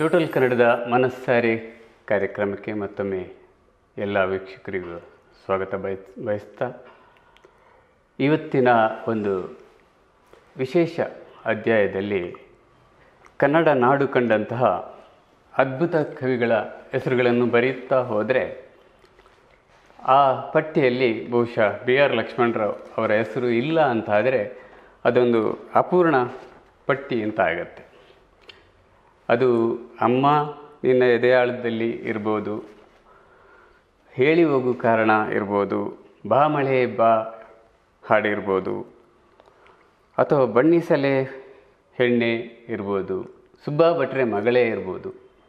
Total ಕನ್ನಡದ ಮನಸ್ಸಾರಿ ಕಾರ್ಯಕ್ರಮಕ್ಕೆ ಮತ್ತೊಮ್ಮೆ ಎಲ್ಲ ವೀಕ್ಷಕರಿಗೂ ಸ್ವಾಗತ ಬಯಸ್ ಬಯಸ್ತಾ ಇವತ್ತಿನ ಒಂದು ವಿಶೇಷ ಅಧ್ಯಾಯದಲ್ಲಿ ಕನ್ನಡ ನಾಡು ಕಂಡಂತಹ ಅದ್ಭುತ ಕವಿಗಳ ಹೆಸರುಗಳನ್ನು ಬರೆಯುತ್ತಾ ಹೋದರೆ ಆ ಪಟ್ಟಿಯಲ್ಲಿ ಬಹುಶಃ ಬಿ ಆರ್ ಲಕ್ಷ್ಮಣರಾವ್ ಅವರ ಹೆಸರು ಇಲ್ಲ ಅಂತಾದರೆ ಅದೊಂದು ಅಪೂರ್ಣ ಪಟ್ಟಿ ಅಂತ ಆಗತ್ತೆ ಅದು ಅಮ್ಮ ನಿನ್ನ ಎದೆಯಾಳದಲ್ಲಿ ಇರ್ಬೋದು ಹೇಳಿ ಹೋಗು ಕಾರಣ ಇರ್ಬೋದು ಬಾ ಮಳೆ ಬಾ ಹಾಡಿರ್ಬೋದು ಅಥವಾ ಬಣ್ಣಿಸಲೆ ಹೆಣ್ಣೆ ಇರ್ಬೋದು ಸುಬ್ಬಾ ಭಟ್ರೆ ಮಗಳೇ ಇರ್ಬೋದು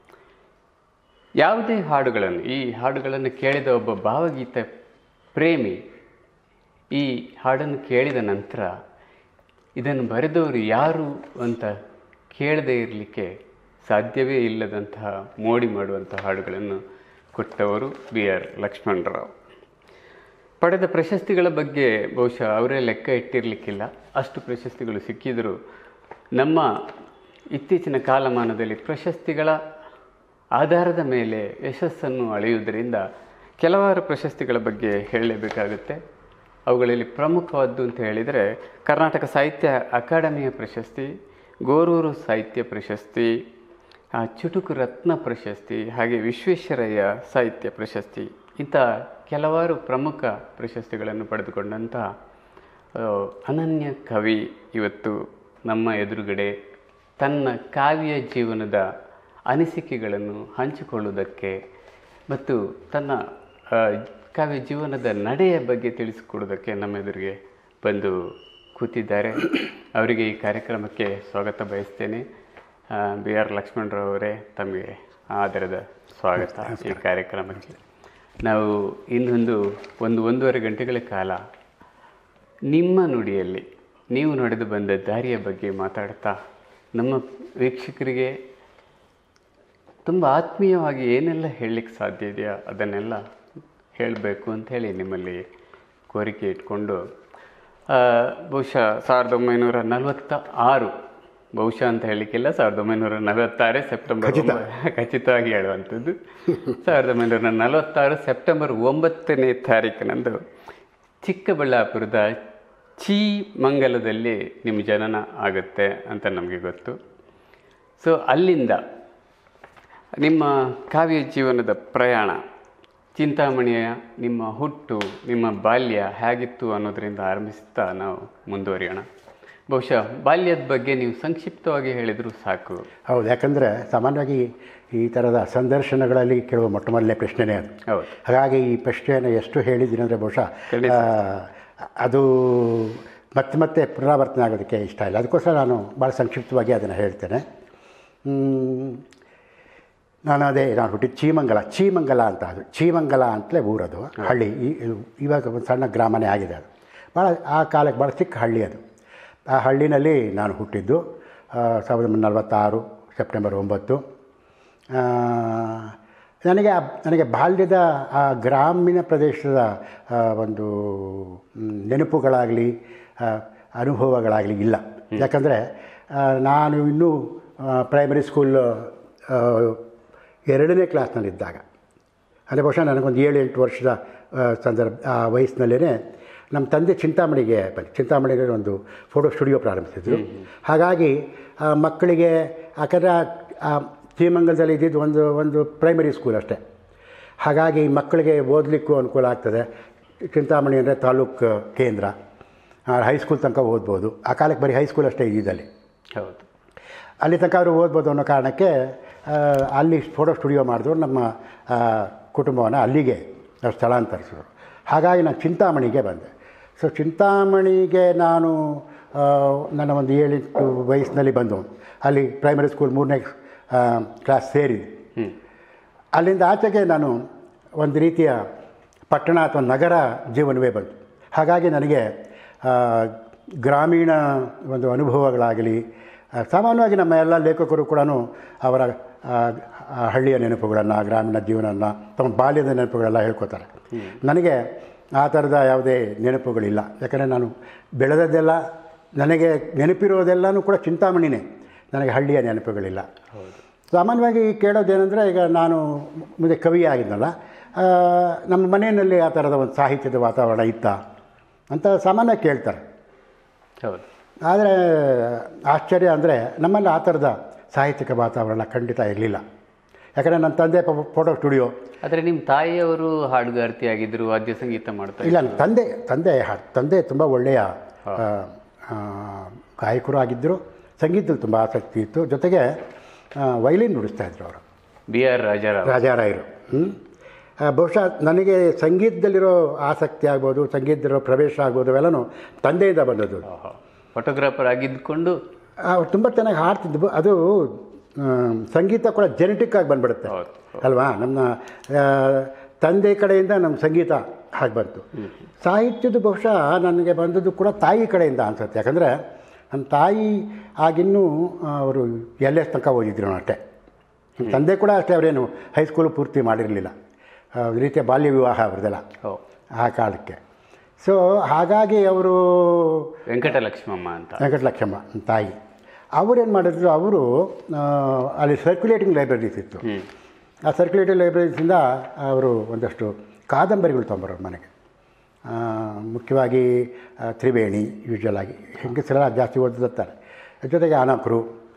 ಯಾವುದೇ ಹಾಡುಗಳನ್ನು ಈ ಹಾಡುಗಳನ್ನು ಕೇಳಿದ ಒಬ್ಬ ಭಾವಗೀತೆ ಪ್ರೇಮಿ ಈ ಹಾಡನ್ನು ಕೇಳಿದ ನಂತರ ಇದನ್ನು ಬರೆದವರು ಯಾರು ಅಂತ ಕೇಳದೇ ಇರಲಿಕ್ಕೆ ಸಾಧ್ಯವೇ ಇಲ್ಲದಂತಹ ಮೋಡಿ ಮಾಡುವಂಥ ಹಾಡುಗಳನ್ನು ಕೊಟ್ಟವರು ಬಿ ಆರ್ ಲಕ್ಷ್ಮಣರಾವ್ ಪಡೆದ ಪ್ರಶಸ್ತಿಗಳ ಬಗ್ಗೆ ಬಹುಶಃ ಅವರೇ ಲೆಕ್ಕ ಇಟ್ಟಿರಲಿಕ್ಕಿಲ್ಲ ಅಷ್ಟು ಪ್ರಶಸ್ತಿಗಳು ಸಿಕ್ಕಿದರೂ ನಮ್ಮ ಇತ್ತೀಚಿನ ಕಾಲಮಾನದಲ್ಲಿ ಪ್ರಶಸ್ತಿಗಳ ಆಧಾರದ ಮೇಲೆ ಯಶಸ್ಸನ್ನು ಅಳೆಯುವುದರಿಂದ ಕೆಲವಾರು ಪ್ರಶಸ್ತಿಗಳ ಬಗ್ಗೆ ಹೇಳಲೇಬೇಕಾಗುತ್ತೆ ಅವುಗಳಲ್ಲಿ ಪ್ರಮುಖವಾದ್ದು ಅಂತ ಹೇಳಿದರೆ ಕರ್ನಾಟಕ ಸಾಹಿತ್ಯ ಅಕಾಡೆಮಿಯ ಪ್ರಶಸ್ತಿ ಗೋರೂರು ಸಾಹಿತ್ಯ ಪ್ರಶಸ್ತಿ ಆ, ಚುಟುಕು ರತ್ನ ಪ್ರಶಸ್ತಿ ಹಾಗೆ ವಿಶ್ವೇಶ್ವರಯ್ಯ ಸಾಹಿತ್ಯ ಪ್ರಶಸ್ತಿ ಇಂಥ ಕೆಲವಾರು ಪ್ರಮುಖ ಪ್ರಶಸ್ತಿಗಳನ್ನು ಪಡೆದುಕೊಂಡಂತಹ ಆ, ಅನನ್ಯ ಕವಿ ಇವತ್ತು ನಮ್ಮ ಎದುರುಗಡೆ ತನ್ನ ಕಾವ್ಯ ಜೀವನದ ಅನಿಸಿಕೆಗಳನ್ನು ಹಂಚಿಕೊಳ್ಳುವುದಕ್ಕೆ ಮತ್ತು ತನ್ನ ಆ, ಕಾವ್ಯ ಜೀವನದ ನಡೆಯ ಬಗ್ಗೆ ತಿಳಿಸಿಕೊಡೋದಕ್ಕೆ ನಮ್ಮ ಎದುರಿಗೆ ಬಂದು ಕೂತಿದ್ದಾರೆ ಅವರಿಗೆ ಈ ಕಾರ್ಯಕ್ರಮಕ್ಕೆ ಸ್ವಾಗತ ಬಯಸ್ತೇನೆ ಬಿ ಆರ್ ಲಕ್ಷ್ಮಣರಾವ್ ಅವರೇ ತಮಗೆ ಆದರದ ಸ್ವಾಗತ ಈ ಕಾರ್ಯಕ್ರಮಕ್ಕೆ ನಾವು ಇನ್ನೊಂದು ಒಂದು ಒಂದೂವರೆ ಗಂಟೆಗಳ ಕಾಲ ನಿಮ್ಮ ನುಡಿಯಲ್ಲಿ ನೀವು ನಡೆದು ಬಂದ ದಾರಿಯ ಬಗ್ಗೆ ಮಾತಾಡ್ತಾ ನಮ್ಮ ವೀಕ್ಷಕರಿಗೆ ತುಂಬ ಆತ್ಮೀಯವಾಗಿ ಏನೆಲ್ಲ ಹೇಳಲಿಕ್ಕೆ ಸಾಧ್ಯ ಇದೆಯಾ ಅದನ್ನೆಲ್ಲ ಹೇಳಬೇಕು ಅಂಥೇಳಿ ನಿಮ್ಮಲ್ಲಿ ಕೋರಿಕೆ ಇಟ್ಕೊಂಡು ಆ, ಬಹುಶಃ ಸಾವಿರದ ಒಂಬೈನೂರ ನಲವತ್ತ ಆರು ಬಹುಶಃ ಅಂತ ಹೇಳಲಿಕ್ಕಿಲ್ಲ ಸಾವಿರದ ಒಂಬೈನೂರ ನಲವತ್ತಾರೇ ಸೆಪ್ಟೆಂಬರ್ ಒಂಬ- ಖಚಿತವಾಗಿ ಹೇಳುವಂಥದ್ದು ಸಾವಿರದ ಒಂಬೈನೂರ ನಲವತ್ತಾರು ಸೆಪ್ಟೆಂಬರ್ ಒಂಬತ್ತನೇ ತಾರೀಕಿನಂದು ಚಿಕ್ಕಬಳ್ಳಾಪುರದ ಚೀಮಂಗಲದಲ್ಲಿ ನಿಮ್ಮ ಜನನ ಆಗುತ್ತೆ ಅಂತ ನಮಗೆ ಗೊತ್ತು ಸೊ ಅಲ್ಲಿಂದ ನಿಮ್ಮ ಕಾವ್ಯ ಜೀವನದ ಪ್ರಯಾಣ ಚಿಂತಾಮಣಿಯ ನಿಮ್ಮ ಹುಟ್ಟು ನಿಮ್ಮ ಬಾಲ್ಯ ಹೇಗಿತ್ತು ಅನ್ನೋದರಿಂದ ಆರಂಭಿಸ್ತಾ ನಾವು ಮುಂದುವರಿಯೋಣ ಬಹುಶಃ ಬಾಲ್ಯದ ಬಗ್ಗೆ ನೀವು ಸಂಕ್ಷಿಪ್ತವಾಗಿ ಹೇಳಿದರೂ ಸಾಕು ಹೌದು ಯಾಕಂದರೆ ಸಾಮಾನ್ಯವಾಗಿ ಈ ಥರದ ಸಂದರ್ಶನಗಳಲ್ಲಿ ಕೇಳುವ ಮೊಟ್ಟ ಮೊದಲನೇ ಪ್ರಶ್ನೆನೇ ಅದು ಹೌದು ಹಾಗಾಗಿ ಈ ಪ್ರಶ್ನೆಯನ್ನು ಎಷ್ಟು ಹೇಳಿದ್ದೀನಿ ಅಂದರೆ ಬಹುಶಃ ಖಂಡಿತ. ಆ, ಅದು ಮತ್ತೆ ಮತ್ತೆ ಪುನರಾವರ್ತನೆ ಆಗೋದಕ್ಕೆ ಇಷ್ಟ ಇಲ್ಲ ಅದಕ್ಕೋಸ್ಕರ ನಾನು ಭಾಳ ಸಂಕ್ಷಿಪ್ತವಾಗಿ ಅದನ್ನು ಹೇಳ್ತೇನೆ ಹ್ಮ್, ನಾನು ಅದೇ ನಾನು ಹುಟ್ಟಿದ್ದು ಚೀಮಂಗಲ ಚೀಮಂಗಲ ಅಂತ ಅದು ಚೀಮಂಗಲ ಅಂತಲೇ ಊರದು ಹಳ್ಳಿ ಈ- ಇದು ಇವಾಗ ಒಂದು ಸಣ್ಣ ಗ್ರಾಮನೇ ಆಗಿದೆ ಅದು ಭಾಳ ಆ ಕಾಲಕ್ಕೆ ಭಾಳ ಚಿಕ್ಕ ಹಳ್ಳಿ ಅದು ಆ ಹಳ್ಳಿನಲ್ಲಿ ನಾನು ಹುಟ್ಟಿದ್ದು ಆ, ಸಾವಿರದ ಒಂಬೈನೂರ ನಲವತ್ತಾರು ಸೆಪ್ಟೆಂಬರ್ ಒಂಬತ್ತು ಆ, ನನಗೆ ಆ- ನನಗೆ ಬಾಲ್ಯದ ಆ ಗ್ರಾಮೀಣ ಪ್ರದೇಶದ ಆ, ಒಂದು ಮ್, ನೆನಪುಗಳಾಗಲಿ ಆ, ಅನುಭವಗಳಾಗಲಿ ಇಲ್ಲ ಯಾಕಂದರೆ ನಾನು ಇನ್ನೂ ಪ್ರೈಮರಿ ಸ್ಕೂಲ್ ಆ, ಎರಡನೇ ಕ್ಲಾಸ್ನಲ್ಲಿದ್ದಾಗ ಅಂದರೆ ಬಹುಶಃ ನನಗೊಂದು ಏಳು ಎಂಟು ವರ್ಷದ ಆ, ಸಂದರ್ಭ ಆ ವಯಸ್ಸಿನಲ್ಲೇ ನಮ್ಮ ತಂದೆ ಚಿಂತಾಮಣಿಗೆ ಬಂದು ಚಿಂತಾಮಣಿಗೆ ಒಂದು ಫೋಟೋ ಸ್ಟುಡಿಯೋ ಪ್ರಾರಂಭಿಸಿದ್ರು ಹಾಗಾಗಿ ಆ, ಮಕ್ಕಳಿಗೆ ಯಾಕಂದರೆ ಆ ಶ್ರೀಮಂಗಲದಲ್ಲಿ ಇದ್ದಿದ್ದು ಒಂದು ಒಂದು ಪ್ರೈಮರಿ ಸ್ಕೂಲ್ ಅಷ್ಟೇ ಹಾಗಾಗಿ ಮಕ್ಕಳಿಗೆ ಓದಲಿಕ್ಕೂ ಅನುಕೂಲ ಆಗ್ತದೆ ಚಿಂತಾಮಣಿ ಅಂದರೆ ತಾಲೂಕು ಕೇಂದ್ರ ಹೈಸ್ಕೂಲ್ ತನಕ ಓದ್ಬೋದು ಆ ಕಾಲಕ್ಕೆ ಬರೀ ಹೈಸ್ಕೂಲ್ ಅಷ್ಟೇ ಇದ್ದಿದ್ದಲ್ಲಿ ಹೌದು ಅಲ್ಲಿ ತನಕ ಅವರು ಓದ್ಬೋದು ಅನ್ನೋ ಕಾರಣಕ್ಕೆ ಆ, ಅಲ್ಲಿ ಫೋಟೋ ಸ್ಟುಡಿಯೋ ಮಾಡಿದ್ರು ನಮ್ಮ ಆ, ಕುಟುಂಬವನ್ನು ಅಲ್ಲಿಗೆ ಸ್ಥಳಾಂತರಿಸಿದ್ರು ಹಾಗಾಗಿ ನಾನು ಚಿಂತಾಮಣಿಗೆ ಬಂದೆ ಸೊ ಚಿಂತಾಮಣಿಗೆ ನಾನು ಆ, ನನ್ನ ಒಂದು ಏಳೆಂಟು ವಯಸ್ಸಿನಲ್ಲಿ ಬಂದು ಅಲ್ಲಿ ಪ್ರೈಮರಿ ಸ್ಕೂಲ್ ಮೂರನೇ ಕ್ಲಾಸ್ ಸೇರಿದೆ ಹ್ಞೂ ಅಲ್ಲಿಂದ ಆಚೆಗೆ ನಾನು ಒಂದು ರೀತಿಯ ಪಟ್ಟಣ ಅಥವಾ ನಗರ ಜೀವನವೇ ಬಂತು ಹಾಗಾಗಿ ನನಗೆ ಆ, ಗ್ರಾಮೀಣ ಒಂದು ಅನುಭವಗಳಾಗಲಿ ಆ, ಸಾಮಾನ್ಯವಾಗಿ ನಮ್ಮ ಎಲ್ಲ ಲೇಖಕರು ಕೂಡ ಅವರ ಆ, ಆ ಹಳ್ಳಿಯ ನೆನಪುಗಳನ್ನು ಗ್ರಾಮೀಣ ಜೀವನವನ್ನು ತಮ್ಮ ಬಾಲ್ಯದ ನೆನಪುಗಳೆಲ್ಲ ಹೇಳ್ಕೊತಾರೆ ನನಗೆ ಆ ಥರದ ಯಾವುದೇ ನೆನಪುಗಳಿಲ್ಲ ಯಾಕಂದರೆ ನಾನು ಬೆಳೆದದ್ದೆಲ್ಲ ನನಗೆ ನೆನಪಿರೋದೆಲ್ಲನೂ ಕೂಡ ಚಿಂತಾಮಣಿನೇ ನನಗೆ ಹಳ್ಳಿಯ ನೆನಪುಗಳಿಲ್ಲ ಸಾಮಾನ್ಯವಾಗಿ ಕೇಳೋದೇನೆಂದರೆ ಈಗ ನಾನು ಮುಂದೆ ಕವಿ ಆಗಿದ್ನಲ್ಲ ಆ, ನಮ್ಮ ಮನೆಯಲ್ಲಿ ಆ ಥರದ ಒಂದು ಸಾಹಿತ್ಯದ ವಾತಾವರಣ ಇತ್ತ ಅಂತ ಸಾಮಾನ್ಯ ಕೇಳ್ತಾರೆ ಹೌದು ಆದರೆ ಆಶ್ಚರ್ಯ ಅಂದರೆ ನಮ್ಮಲ್ಲಿ ಆ ಥರದ ಸಾಹಿತ್ಯಿಕ ವಾತಾವರಣ ಖಂಡಿತ ಇರಲಿಲ್ಲ ಯಾಕಂದರೆ ನನ್ನ ತಂದೆ ಪಾಪ ಫೋಟೋ ಸ್ಟುಡಿಯೋ ಆದರೆ ನಿಮ್ಮ ತಾಯಿಯವರು ಹಾಡುಗಾರ್ತಿ ಆಗಿದ್ರು ವಾದ್ಯ ಸಂಗೀತ ಮಾಡ್ತಾ ಇಲ್ಲ ನನ್ನ ತಂದೆ ತಂದೆ ಹಾ- ತಂದೆ ತುಂಬ ಒಳ್ಳೆಯ ಆ, ಆ, ಗಾಯಕರು ಆಗಿದ್ದರು ಸಂಗೀತದಲ್ಲಿ ತುಂಬ ಆಸಕ್ತಿ ಇತ್ತು ಜೊತೆಗೆ ಆ, ವೈಲಿನ್ ನುಡಿಸ್ತಾ ಇದ್ರು ಅವರು ಬಿ ಆರ್ ರಾಜಾರಾವ್ ರಾಜಾರಾಯರು ಹ್ಮ್? ಆ, ಬಹುಶಃ ನನಗೆ ಸಂಗೀತದಲ್ಲಿರೋ ಆಸಕ್ತಿ ಆಗ್ಬೋದು ಸಂಗೀತದಲ್ಲಿರೋ ಪ್ರವೇಶ ಆಗ್ಬೋದು ಅವೆಲ್ಲನೂ ತಂದೆಯಿಂದ ಬಂದದ್ದು ಫೋಟೋಗ್ರಾಫರ್ ಆಗಿದ್ದುಕೊಂಡು ಅವ್ರು ತುಂಬ ಚೆನ್ನಾಗಿ ಹಾಡ್ತಿದ್ದು ಅದು ಆ, ಸಂಗೀತ ಕೂಡ ಜೆನೆಟಿಕ್ ಆಗಿ ಬಂದ್ಬಿಡುತ್ತೆ ಹೌದು ಅಲ್ವಾ ನಮ್ಮ ಆ, ತಂದೆ ಕಡೆಯಿಂದ ನಮ್ಮ ಸಂಗೀತ ಹಾಗೆ ಬಂತು ಸಾಹಿತ್ಯದ ಬಹುಶಃ ನನಗೆ ಬಂದದ್ದು ಕೂಡ ತಾಯಿ ಕಡೆಯಿಂದ ಅನ್ಸುತ್ತೆ ಯಾಕಂದರೆ ನನ್ನ ತಾಯಿ ಆಗಿನ್ನೂ ಆ, ಅವರು ಎಲ್ ಎಸ್ ತನಕ ಓದಿದ್ರು ಅಷ್ಟೇ ನಮ್ಮ ತಂದೆ ಕೂಡ ಅಷ್ಟೇ ಅವರೇನು ಹೈಸ್ಕೂಲು ಪೂರ್ತಿ ಮಾಡಿರಲಿಲ್ಲ ಆ, ಒಂದು ರೀತಿಯ ಬಾಲ್ಯ ವಿವಾಹ ಅವ್ರದ್ದೆಲ್ಲ ಓ ಆ ಕಾಲಕ್ಕೆ ಸೊ ಹಾಗಾಗಿ ಅವರು ವೆಂಕಟಲಕ್ಷ್ಮಮ್ಮ ಅಂತ ವೆಂಕಟಲಕ್ಷ್ಮಮ್ಮ ನಮ್ಮ ತಾಯಿ ಅವರೇನು ಮಾಡಿದ್ರು ಅವರು ಆ, ಅಲ್ಲಿ ಸರ್ಕ್ಯುಲೇಟಿಂಗ್ ಲೈಬ್ರರೀಸ್ ಇತ್ತು ಹ್ಞೂ ಆ ಸರ್ಕ್ಯುಲೇಟಿಂಗ್ ಲೈಬ್ರರೀಸಿಂದ ಅವರು ಒಂದಷ್ಟು ಕಾದಂಬರಿಗಳು ತೊಗೊಂಬರೋರು ಮನೆಗೆ ಆ, ಮುಖ್ಯವಾಗಿ ಆ, ತ್ರಿವೇಣಿ ಯೂಶ್ವಲ್ ಆಗಿ ಹೆಂಗಸರೆಲ್ಲ ಜಾಸ್ತಿ ಓದಿರ್ತಾರೆ ಜೊತೆಗೆ ಅನಕರು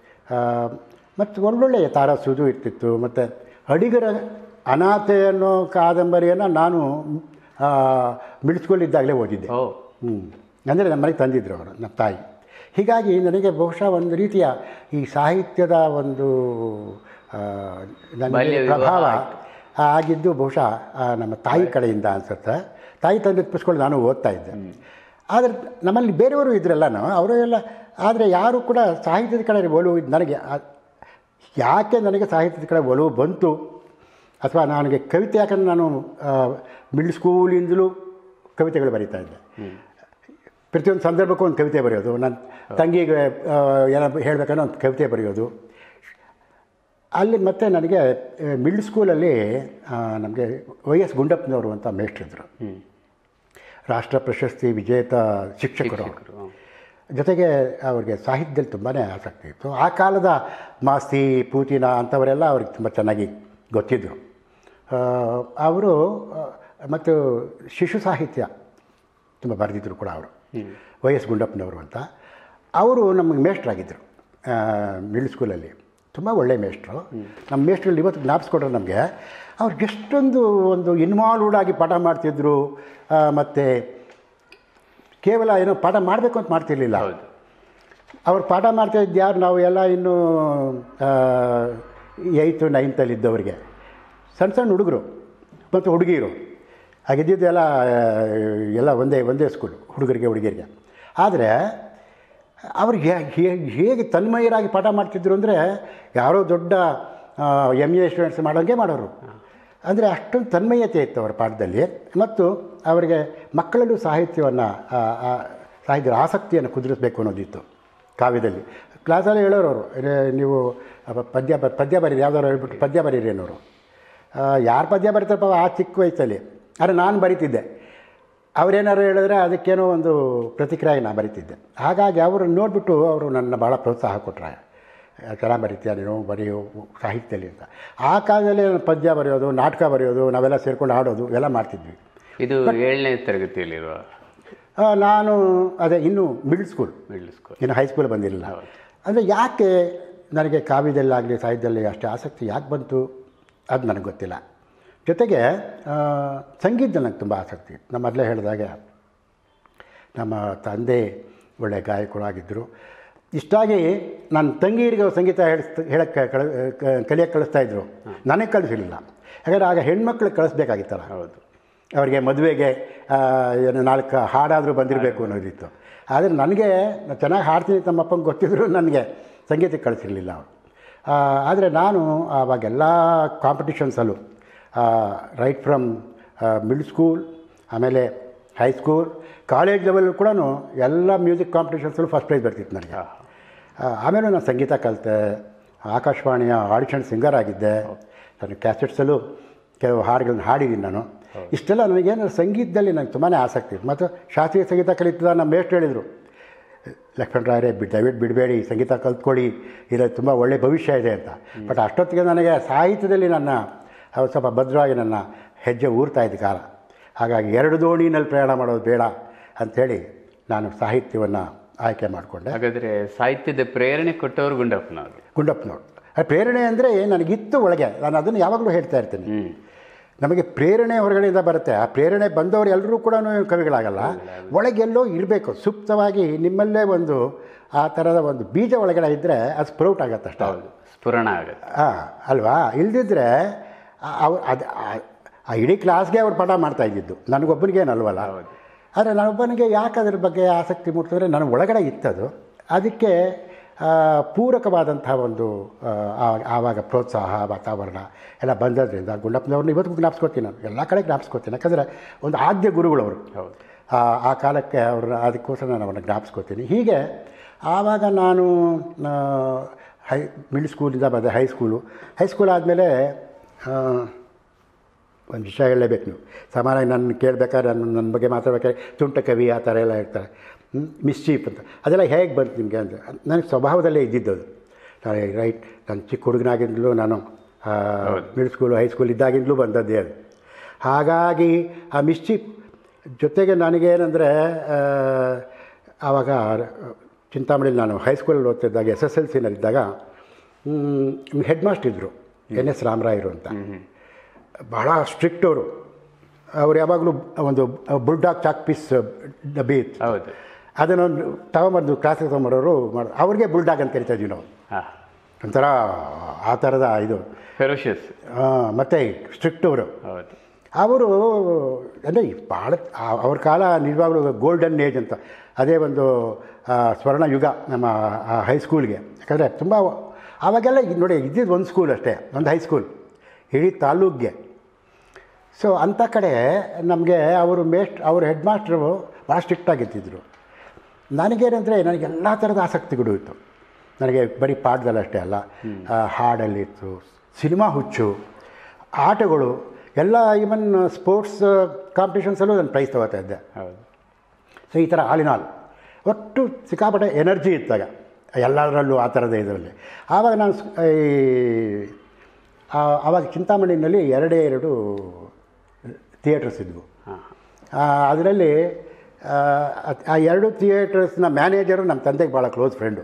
ಮತ್ತು ಒಳ್ಳೊಳ್ಳೆಯ ತಾರಸೂದು ಇರ್ತಿತ್ತು ಮತ್ತು ಅಡಿಗರ ಅನಾಥೆ ಅನ್ನೋ ಕಾದಂಬರಿಯನ್ನು ನಾನು ಮಿಡ್ಸ್ಕೊಂಡಿದ್ದಾಗಲೇ ಓದಿದ್ದೆ ಓ ಹ್ಞೂ ಅಂದರೆ ನಮ್ಮ ಮನೆಗೆ ತಂದಿದ್ರು ಅವರು ನಮ್ಮ ತಾಯಿ ಹೀಗಾಗಿ ನನಗೆ ಬಹುಶಃ ಒಂದು ರೀತಿಯ ಈ ಸಾಹಿತ್ಯದ ಒಂದು ಆ, ನನ್ನ ಬಾಲ್ಯ ಮೇಲೆ ವಿವಾಹ ಪ್ರಭಾವ ಆಯ್ತು. ಆಗಿದ್ದು ಬಹುಶಃ ಆ, ನಮ್ಮ ತಾಯಿ ಕಡೆಯಿಂದ ಅನಿಸುತ್ತೆ ತಾಯಿ ತಂದೆ ಪುಸ್ತಕಗಳು ನಾನು ಓದ್ತಾ ಇದ್ದೆ ಆದರೆ ನಮ್ಮಲ್ಲಿ ಬೇರೆಯವರು ಇದ್ರಲ್ಲನೂ ಅವರು ಎಲ್ಲ ಆದರೆ ಯಾರು ಕೂಡ ಸಾಹಿತ್ಯದ ಕಡೆ ಒಲವು ಇದ್- ನನಗೆ ಆ- ಯಾಕೆ ನನಗೆ ಸಾಹಿತ್ಯದ ಕಡೆ ಒಲವು ಬಂತು ಅಥವಾ ನನಗೆ ಕವಿತೆ ಯಾಕಂದ್ರೆ ನಾನು ಮಿಡ್ಲ್ ಸ್ಕೂಲಿಂದಲೂ ಕವಿತೆಗಳು ಬರೀತಾ ಇದ್ದೆ ಪ್ರತಿಯೊಂದು ಸಂದರ್ಭಕ್ಕೂ ಒಂದು ಕವಿತೆ ಬರೆಯೋದು ನನ್ನ ತಂಗಿಗೆ ಆ, ಏನೋ ಹೇಳಬೇಕನ್ನೋ ಒಂದು ಕವಿತೆ ಬರೆಯೋದು ಅಲ್ಲಿ ಮತ್ತೆ ನನಗೆ ಮಿಡ್ಲ್ ಸ್ಕೂಲಲ್ಲಿ ನಮಗೆ ವೈ ಎಸ್ ಗುಂಡಪ್ಪನವರು ಅಂತ ಮೇಷ್ಟ್ರಿದ್ರು ಹ್ಞೂ ರಾಷ್ಟ್ರ ಪ್ರಶಸ್ತಿ ವಿಜೇತ ಶಿಕ್ಷಕರು ಅವರು. ಶಿಕ್ಷಕರು ಜೊತೆಗೆ ಅವ್ರಿಗೆ ಸಾಹಿತ್ಯದಲ್ಲಿ ತುಂಬಾ ಆಸಕ್ತಿ ಇತ್ತು ಆ ಕಾಲದ ಮಾಸ್ತಿ ಪೂತಿನ ಅಂಥವರೆಲ್ಲ ಅವ್ರಿಗೆ ತುಂಬ ಚೆನ್ನಾಗಿ ಗೊತ್ತಿದ್ದರು ಅವರು ಮತ್ತು ಶಿಶು ಸಾಹಿತ್ಯ ತುಂಬ ಬರೆದಿದ್ದರು ಕೂಡ ಅವರು ವೈ ಎಸ್ ಗುಂಡಪ್ಪನವರು ಅಂತ ಅವರು ನಮಗೆ ಮೇಷ್ಟ್ರಾಗಿದ್ದರು ಮಿಡ್ಲ್ ಸ್ಕೂಲಲ್ಲಿ ತುಂಬ ಒಳ್ಳೆಯ ಮೇಷ್ಟ್ರು ನಮ್ಮ ಮೇಷ್ಟ್ರಲ್ಲಿ ಇವತ್ತು ಜ್ಞಾಪಿಸ್ಕೊಟ್ರು ನಮಗೆ ಅವ್ರು ಎಷ್ಟೊಂದು ಒಂದು ಇನ್ವಾಲ್ವ್ಡ್ ಆಗಿ ಪಾಠ ಮಾಡ್ತಿದ್ರು ಮತ್ತು ಕೇವಲ ಏನೋ ಪಾಠ ಮಾಡಬೇಕು ಅಂತ ಮಾಡ್ತಿರ್ಲಿಲ್ಲ ಹೌದು ಅವ್ರು ಪಾಠ ಮಾಡ್ತಾ ಇದ್ದು ಯಾರು ನಾವು ಎಲ್ಲ ಇನ್ನೂ ಏಯ್ತು ನೈನ್ತಲ್ಲಿ ಇದ್ದವರಿಗೆ ಸಣ್ಣ ಸಣ್ಣ ಹುಡುಗರು ಮತ್ತು ಹುಡುಗಿಯರು ಹಾಗಿದ್ದಿದ್ದು ಎಲ್ಲ ಆ, ಎಲ್ಲ ಒಂದೇ ಒಂದೇ ಸ್ಕೂಲು ಹುಡುಗರಿಗೆ ಹುಡುಗಿಯರಿಗೆ ಆದರೆ ಅವ್ರಿಗೆ ಹೇ- ಹೇಗೆ ತನ್ಮಯರಾಗಿ ಪಾಠ ಮಾಡ್ತಿದ್ರು ಅಂದರೆ ಯಾರೋ ದೊಡ್ಡ ಎಮ್ ಎ ಸ್ಟೂಡೆಂಟ್ಸ್ ಮಾಡೋಂಗೆ ಮಾಡೋರು ಅಂದರೆ ಅಷ್ಟೊಂದು ತನ್ಮಯತೆ ಇತ್ತು ಅವರ ಪಾಠದಲ್ಲಿ ಮತ್ತು ಅವರಿಗೆ ಮಕ್ಕಳಲ್ಲೂ ಸಾಹಿತ್ಯವನ್ನು ಸಾಹಿತ್ಯದ ಆಸಕ್ತಿಯನ್ನು ಕುದುರಿಸಬೇಕು ಅನ್ನೋದಿತ್ತು ಕಾವ್ಯದಲ್ಲಿ ಕ್ಲಾಸಲ್ಲಿ ಹೇಳೋರು ಅವರು ನೀವು ಅಪ- ಪದ್ಯ ಬ ಪದ್ಯ ಬರೀರಿ ಯಾವ್ದಾದ್ರು ಹೇಳ್ಬಿಟ್ಟು ಪದ್ಯ ಬರೀರಿ ಅನ್ನೋರು ಯಾರು ಪದ್ಯ ಬರೀತಾರಪ್ಪ ಆ ಚಿಕ್ಕ ವಯಸ್ಸಲ್ಲಿ ಆದರೆ ನಾನು ಬರಿತಿದ್ದೆ ಅವರೇನಾದ್ರು ಹೇಳಿದ್ರೆ ಅದಕ್ಕೇನೋ ಒಂದು ಪ್ರತಿಕ್ರಿಯೆ ನಾನು ಬರಿತಿದ್ದೆ ಹಾಗಾಗಿ ಅವರು ನೋಡಿಬಿಟ್ಟು ಅವರು ನನ್ನ ಭಾಳ ಪ್ರೋತ್ಸಾಹ ಕೊಟ್ಟರೆ ಚೆನ್ನಾಗಿ ಬರೀತೀಯ ನೀನು ಬರೆಯೋ ಸಾಹಿತ್ಯದಲ್ಲಿ ಅಂತ ಆ ಕಾಲದಲ್ಲಿ ನಾನು ಪದ್ಯ ಬರೆಯೋದು ನಾಟಕ ಬರೆಯೋದು ನಾವೆಲ್ಲ ಸೇರ್ಕೊಂಡು ಆಡೋದು ಎಲ್ಲ ಮಾಡ್ತಿದ್ವಿ ಇದು ಏಳನೇ ತರಗತಿಯಲ್ಲಿರುವ ಆ, ನಾನು ಅದೇ ಇನ್ನೂ ಮಿಡ್ಲ್ ಸ್ಕೂಲ್ ಮಿಡ್ಲ್ ಸ್ಕೂಲ್ ಇನ್ನು ಹೈಸ್ಕೂಲ್ ಬಂದಿರಲಿಲ್ಲ ಹೌದು. ಅಂದರೆ ಯಾಕೆ ನನಗೆ ಕಾವ್ಯದಲ್ಲಾಗಲಿ ಸಾಹಿತ್ಯದಲ್ಲಿ ಅಷ್ಟೇ ಆಸಕ್ತಿ ಯಾಕೆ ಬಂತು ಅದು ನನಗೆ ಗೊತ್ತಿಲ್ಲ ಜೊತೆಗೆ ಆ, ಸಂಗೀತದಲ್ಲಿ ನನಗೆ ತುಂಬ ಆಸಕ್ತಿ ಇತ್ತು ನಮ್ಮ ಮೊದಲೇ ಹೇಳಿದಾಗೆ ನಮ್ಮ ತಂದೆ ಒಳ್ಳೆಯ ಗಾಯಕರಾಗಿದ್ದರು ಇಷ್ಟಾಗಿ ನನ್ನ ತಂಗಿಯರಿಗೆ ಅವ್ರು ಸಂಗೀತ ಹೇಳಿಸ್ತ ಹೇಳಕ್ಕೆ ಕಳ ಕಲಿಯೋಕ್ಕೆ ಕಳಿಸ್ತಾ ಇದ್ರು ನನಗೆ ಕಳಿಸಿರಲಿಲ್ಲ ಯಾಕಂದರೆ ಆಗ ಹೆಣ್ಮಕ್ಳು ಕಳಿಸ್ಬೇಕಾಗಿತ್ತಲ್ಲ ಹೌದು ಅವರಿಗೆ ಮದುವೆಗೆ ಆ, ಏನು ನಾಲ್ಕು ಹಾಡಾದರೂ ಬಂದಿರಬೇಕು ಅನ್ನೋದಿತ್ತು ಆದರೆ ನನಗೆ ನಾನು ಚೆನ್ನಾಗಿ ಹಾಡ್ತೀನಿ ಅಂತ ನಮ್ಮಪ್ಪಂಗೆ ಗೊತ್ತಿದ್ರು ನನಗೆ ಸಂಗೀತಕ್ಕೆ ಕಳಿಸಿರಲಿಲ್ಲ ಅವರು ಆದರೆ ನಾನು ಆವಾಗೆಲ್ಲ ಕಾಂಪಿಟಿಷನ್ಸಲ್ಲೂ ರೈಟ್ ಫ್ರಮ್ ಮಿಡ್ಲ್ ಸ್ಕೂಲ್ ಆಮೇಲೆ ಹೈಸ್ಕೂಲ್ ಕಾಲೇಜ್ ಲೆವೆಲ್ ಕೂಡ ಎಲ್ಲ ಮ್ಯೂಸಿಕ್ ಕಾಂಪಿಟೇಷನ್ಸಲ್ಲೂ ಫಸ್ಟ್ ಪ್ರೈಸ್ ಬರ್ತಿತ್ತು ನನಗೆ ಆ, ಆಮೇಲೆ ನಾನು ಸಂಗೀತ ಕಲಿತೆ ಆಕಾಶವಾಣಿಯ ಆಡಿಷನ್ ಸಿಂಗರ್ ಆಗಿದ್ದೆ ನನ್ನ ಕ್ಯಾಸೆಟ್ಸಲ್ಲೂ ಕೆಲವು ಹಾಡುಗಳನ್ನ ಹಾಡಿದ್ದೀನಿ ನಾನು ಇಷ್ಟೆಲ್ಲ ನನಗೇನು ಸಂಗೀತದಲ್ಲಿ ನನಗೆ ತುಂಬಾ ಆಸಕ್ತಿ ಇತ್ತು ಮತ್ತು ಶಾಸ್ತ್ರೀಯ ಸಂಗೀತ ಕಲಿತದ ನಮ್ಮ ಮೇಷ್ಟ್ರು ಹೇಳಿದರು ಲಕ್ಷ್ಮಣರಾಯರೇ ಬಿ ದಯವಿಟ್ಟು ಬಿಡಬೇಡಿ ಸಂಗೀತ ಕಲ್ತ್ಕೊಳ್ಳಿ ಇದರಲ್ಲಿ ತುಂಬ ಒಳ್ಳೆಯ ಭವಿಷ್ಯ ಇದೆ ಅಂತ ಬಟ್ ಅಷ್ಟೊತ್ತಿಗೆ ನನಗೆ ಸಾಹಿತ್ಯದಲ್ಲಿ ನನ್ನ ಅವು ಸ್ವಲ್ಪ ಭದ್ರವಾಗಿ ನನ್ನ ಹೆಜ್ಜೆ ಊರ್ತಾ ಇದ್ದ ಕಾಲ ಹಾಗಾಗಿ ಎರಡು ದೋಣಿನಲ್ಲಿ ಪ್ರಯಾಣ ಮಾಡೋದು ಬೇಡ ಅಂಥೇಳಿ ನಾನು ಸಾಹಿತ್ಯವನ್ನು ಆಯ್ಕೆ ಮಾಡಿಕೊಂಡೆ ಹಾಗಾದ್ರೆ ಸಾಹಿತ್ಯದ ಪ್ರೇರಣೆ ಕೊಟ್ಟವರು ಗುಂಡಪ್ಪನವರು ಗುಂಡಪ್ಪನವ್ರು ಆ ಪ್ರೇರಣೆ ಅಂದರೆ ನನಗಿತ್ತು ಒಳಗೆ ನಾನು ಅದನ್ನು ಯಾವಾಗಲೂ ಹೇಳ್ತಾ ಇರ್ತೀನಿ ಹ್ಮ್ ನಮಗೆ ಪ್ರೇರಣೆ ಹೊರಗಡೆಯಿಂದ ಬರುತ್ತೆ ಆ ಪ್ರೇರಣೆ ಬಂದವರು ಎಲ್ಲರೂ ಕೂಡ ಕವಿಗಳಾಗಲ್ಲ ಒಳಗೆಲ್ಲೋ ಇರಬೇಕು ಸೂಕ್ತವಾಗಿ ನಿಮ್ಮಲ್ಲೇ ಒಂದು ಆ ಥರದ ಒಂದು ಬೀಜ ಒಳಗಡೆ ಇದ್ದರೆ ಅದು ಸ್ಪ್ರೌಟ್ ಆಗತ್ತೆ ಅಷ್ಟೇ ಹೌದು ಸ್ಫುರಣ ಆಗುತ್ತೆ ಹಾಂ ಅಲ್ವಾ ಇಲ್ದಿದ್ರೆ ಅವ್ರು ಅದು ಆ ಇಡೀ ಕ್ಲಾಸ್ಗೆ ಅವ್ರು ಪಾಠ ಮಾಡ್ತಾ ಇದ್ದಿದ್ದು ನನಗೊಬ್ಬನಿಗೇನಲ್ವಲ್ಲ ಹೌದು ಆದರೆ ನನ್ನೊಬ್ಬನಿಗೆ ಯಾಕೆ ಅದ್ರ ಬಗ್ಗೆ ಆಸಕ್ತಿ ಮೂಡ್ತಂದರೆ ನನ್ನ ಒಳಗಡೆ ಇತ್ತದು ಅದಕ್ಕೆ ಆ, ಪೂರಕವಾದಂಥ ಒಂದು ಆ, ಆ- ಆವಾಗ ಪ್ರೋತ್ಸಾಹ ವಾತಾವರಣ ಎಲ್ಲ ಬಂದದ್ರಿಂದ ಗುಂಡಪ್ಪನವ್ರನ್ನ ಇವತ್ತಿಗೂ ಜ್ಞಾಪಿಸ್ಕೋತೀನಿ ನಾನು ಎಲ್ಲ ಕಡೆ ಜ್ಞಾಪಿಸ್ಕೋತೀನಿ ಯಾಕಂದರೆ ಒಂದು ಆದ್ಯ ಗುರುಗಳವರು ಹೌದು ಆ ಆ ಕಾಲಕ್ಕೆ ಅವ್ರನ್ನ ಅದಕ್ಕೋಸ್ಕರ ನಾನು ಅವ್ರನ್ನ ಜ್ಞಾಪಿಸ್ಕೋತೀನಿ ಹೀಗೆ ಆವಾಗ ನಾನು ಆ, ಹೈ ಮಿಡ್ಲ್ ಸ್ಕೂಲಿಂದ ಬಂದೆ ಹೈಸ್ಕೂಲು ಹೈಸ್ಕೂಲ್ ಆದಮೇಲೆ ಒಂದು ವಿಷಯ ಹೇಳಲೇಬೇಕು ನೀವು ಸಾಮಾನ್ಯವಾಗಿ ನನ್ನ ಕೇಳಬೇಕಾದ್ರೆ ನನ್ನ ನನ್ನ ಬಗ್ಗೆ ಮಾತಾಡ್ಬೇಕಾದ್ರೆ ತುಂಟ ಕವಿ ಆ ಥರ ಎಲ್ಲ ಹೇಳ್ತಾರೆ ಮಿಸ್ಚೀಪ್ ಅಂತ ಅದೆಲ್ಲ ಹೇಗೆ ಬಂತು ನಿಮಗೆ ಅಂತ ನನಗೆ ಸ್ವಭಾವದಲ್ಲೇ ಇದ್ದಿದ್ದು ಅದು ನಾನು ರೈಟ್ ನಾನು ಚಿಕ್ಕ ಹುಡುಗನಾಗಿಂದಲೂ ನಾನು ಮಿಡ್ಲ್ ಸ್ಕೂಲು ಹೈಸ್ಕೂಲ್ ಇದ್ದಾಗಿಂದಲೂ ಬಂದದ್ದೇ ಅದು ಹಾಗಾಗಿ ಆ ಮಿಸ್ಚೀಪ್ ಜೊತೆಗೆ ನನಗೇನೆಂದರೆ ಆವಾಗ ಚಿಂತಾಮಣಿಲಿ ನಾನು ಹೈಸ್ಕೂಲಲ್ಲಿ ಓದ್ತಿದ್ದಾಗ ಎಸ್ ಎಸ್ ಎಲ್ ಸಿನಲ್ಲಿದ್ದಾಗ ಹೆಡ್ ಮಾಸ್ಟರ್ ಇದ್ದರು ಎನ್ ಎಸ್ ರಾಮರಾಯರು ಅಂತ ಭಾಳ ಸ್ಟ್ರಿಕ್ಟ್ ಅವರು ಅವ್ರು ಯಾವಾಗಲೂ ಒಂದು ಬುಲ್ಡಾಗ್ ಚಾಕ್ ಪೀಸ್ ಡಬ್ಬಿ ಇತ್ತು ಹೌದು ಅದನ್ನೊಂದು ತಗೊಂಬಂದು ಕ್ಲಾಸಿಗೆ ತೊಗೊಂಬರೋರು ಮಾಡಿ ಅವ್ರಿಗೆ ಬುಲ್ಡಾಗ್ ಅಂತ ಕರಿತಾ ಇದ್ವಿ ನಾವು ಹಾ ಒಂಥರ ಆ ಥರದ ಇದು ಫೆರೋಷಿಯಸ್ ಆ, ಮತ್ತೆ ಸ್ಟ್ರಿಕ್ಟ್ ಅವರು ಹೌದು ಅವರು ಅಂದರೆ ಭಾಳ ಆ- ಅವ್ರ ಕಾಲ ನಿಜವಾಗ್ಲೂ ಗೋಲ್ಡನ್ ಏಜ್ ಅಂತ ಅದೇ ಒಂದು ಆ, ಸ್ವರ್ಣ ಯುಗ ನಮ್ಮ ಆ ಹೈಸ್ಕೂಲ್ಗೆ ಯಾಕಂದರೆ ತುಂಬ ಆವಾಗೆಲ್ಲ ಇದ್ ನೋಡಿ ಇದ್ದಿದ್ದು ಒಂದು ಸ್ಕೂಲ್ ಅಷ್ಟೇ ಒಂದು ಹೈಸ್ಕೂಲ್ ಇಡೀ ತಾಲೂಕ್ಗೆ ಸೊ ಅಂಥ ಕಡೆ ನಮಗೆ ಅವರು ಮೇಸ್ಟ್ ಅವ್ರ ಹೆಡ್ ಮಾಸ್ಟ್ರು ಭಾಳ ಸ್ಟ್ರಿಕ್ಟ್ ಆಗಿರ್ತಿದ್ರು ನನಗೇನಂದರೆ ನನಗೆ ಎಲ್ಲ ಥರದ ಆಸಕ್ತಿಗಳು ಇತ್ತು ನನಗೆ ಬರೀ ಪಾಠದಲ್ಲಿ ಅಷ್ಟೇ ಅಲ್ಲ ಆ, ಹಾಡಲ್ಲಿತ್ತು ಸಿನಿಮಾ ಹುಚ್ಚು ಆಟಗಳು ಎಲ್ಲ ಈವನ್ ಸ್ಪೋರ್ಟ್ಸ್ ಕಾಂಪಿಟೇಷನ್ಸಲ್ಲೂ ನಾನು ಪ್ರೈಸ್ ತೊಗೋತಾ ಇದ್ದೆ ಹೌದು ಸೊ ಈ ಥರ ಆಲ್ ಆಲ್ ಒಟ್ಟು ಸಿಕ್ಕಾಪಟ್ಟೆ ಎನರ್ಜಿ ಇತ್ತಾಗ ಎಲ್ಲದರಲ್ಲೂ ಆ ಥರದ ಇದರಲ್ಲಿ ಆವಾಗ ನಾನು ಸ್- ಈ ಆ- ಆವಾಗ ಚಿಂತಾಮಣಿನಲ್ಲಿ ಎರಡೇ ಎರಡು ಥಿಯೇಟರ್ಸ್ ಇದ್ವು ಹಾಂ ಅದರಲ್ಲಿ ಆ ಎರಡು ಥಿಯೇಟರ್ಸ್ನ ಮ್ಯಾನೇಜರು ನಮ್ಮ ತಂದೆಗೆ ಭಾಳ ಕ್ಲೋಸ್ ಫ್ರೆಂಡು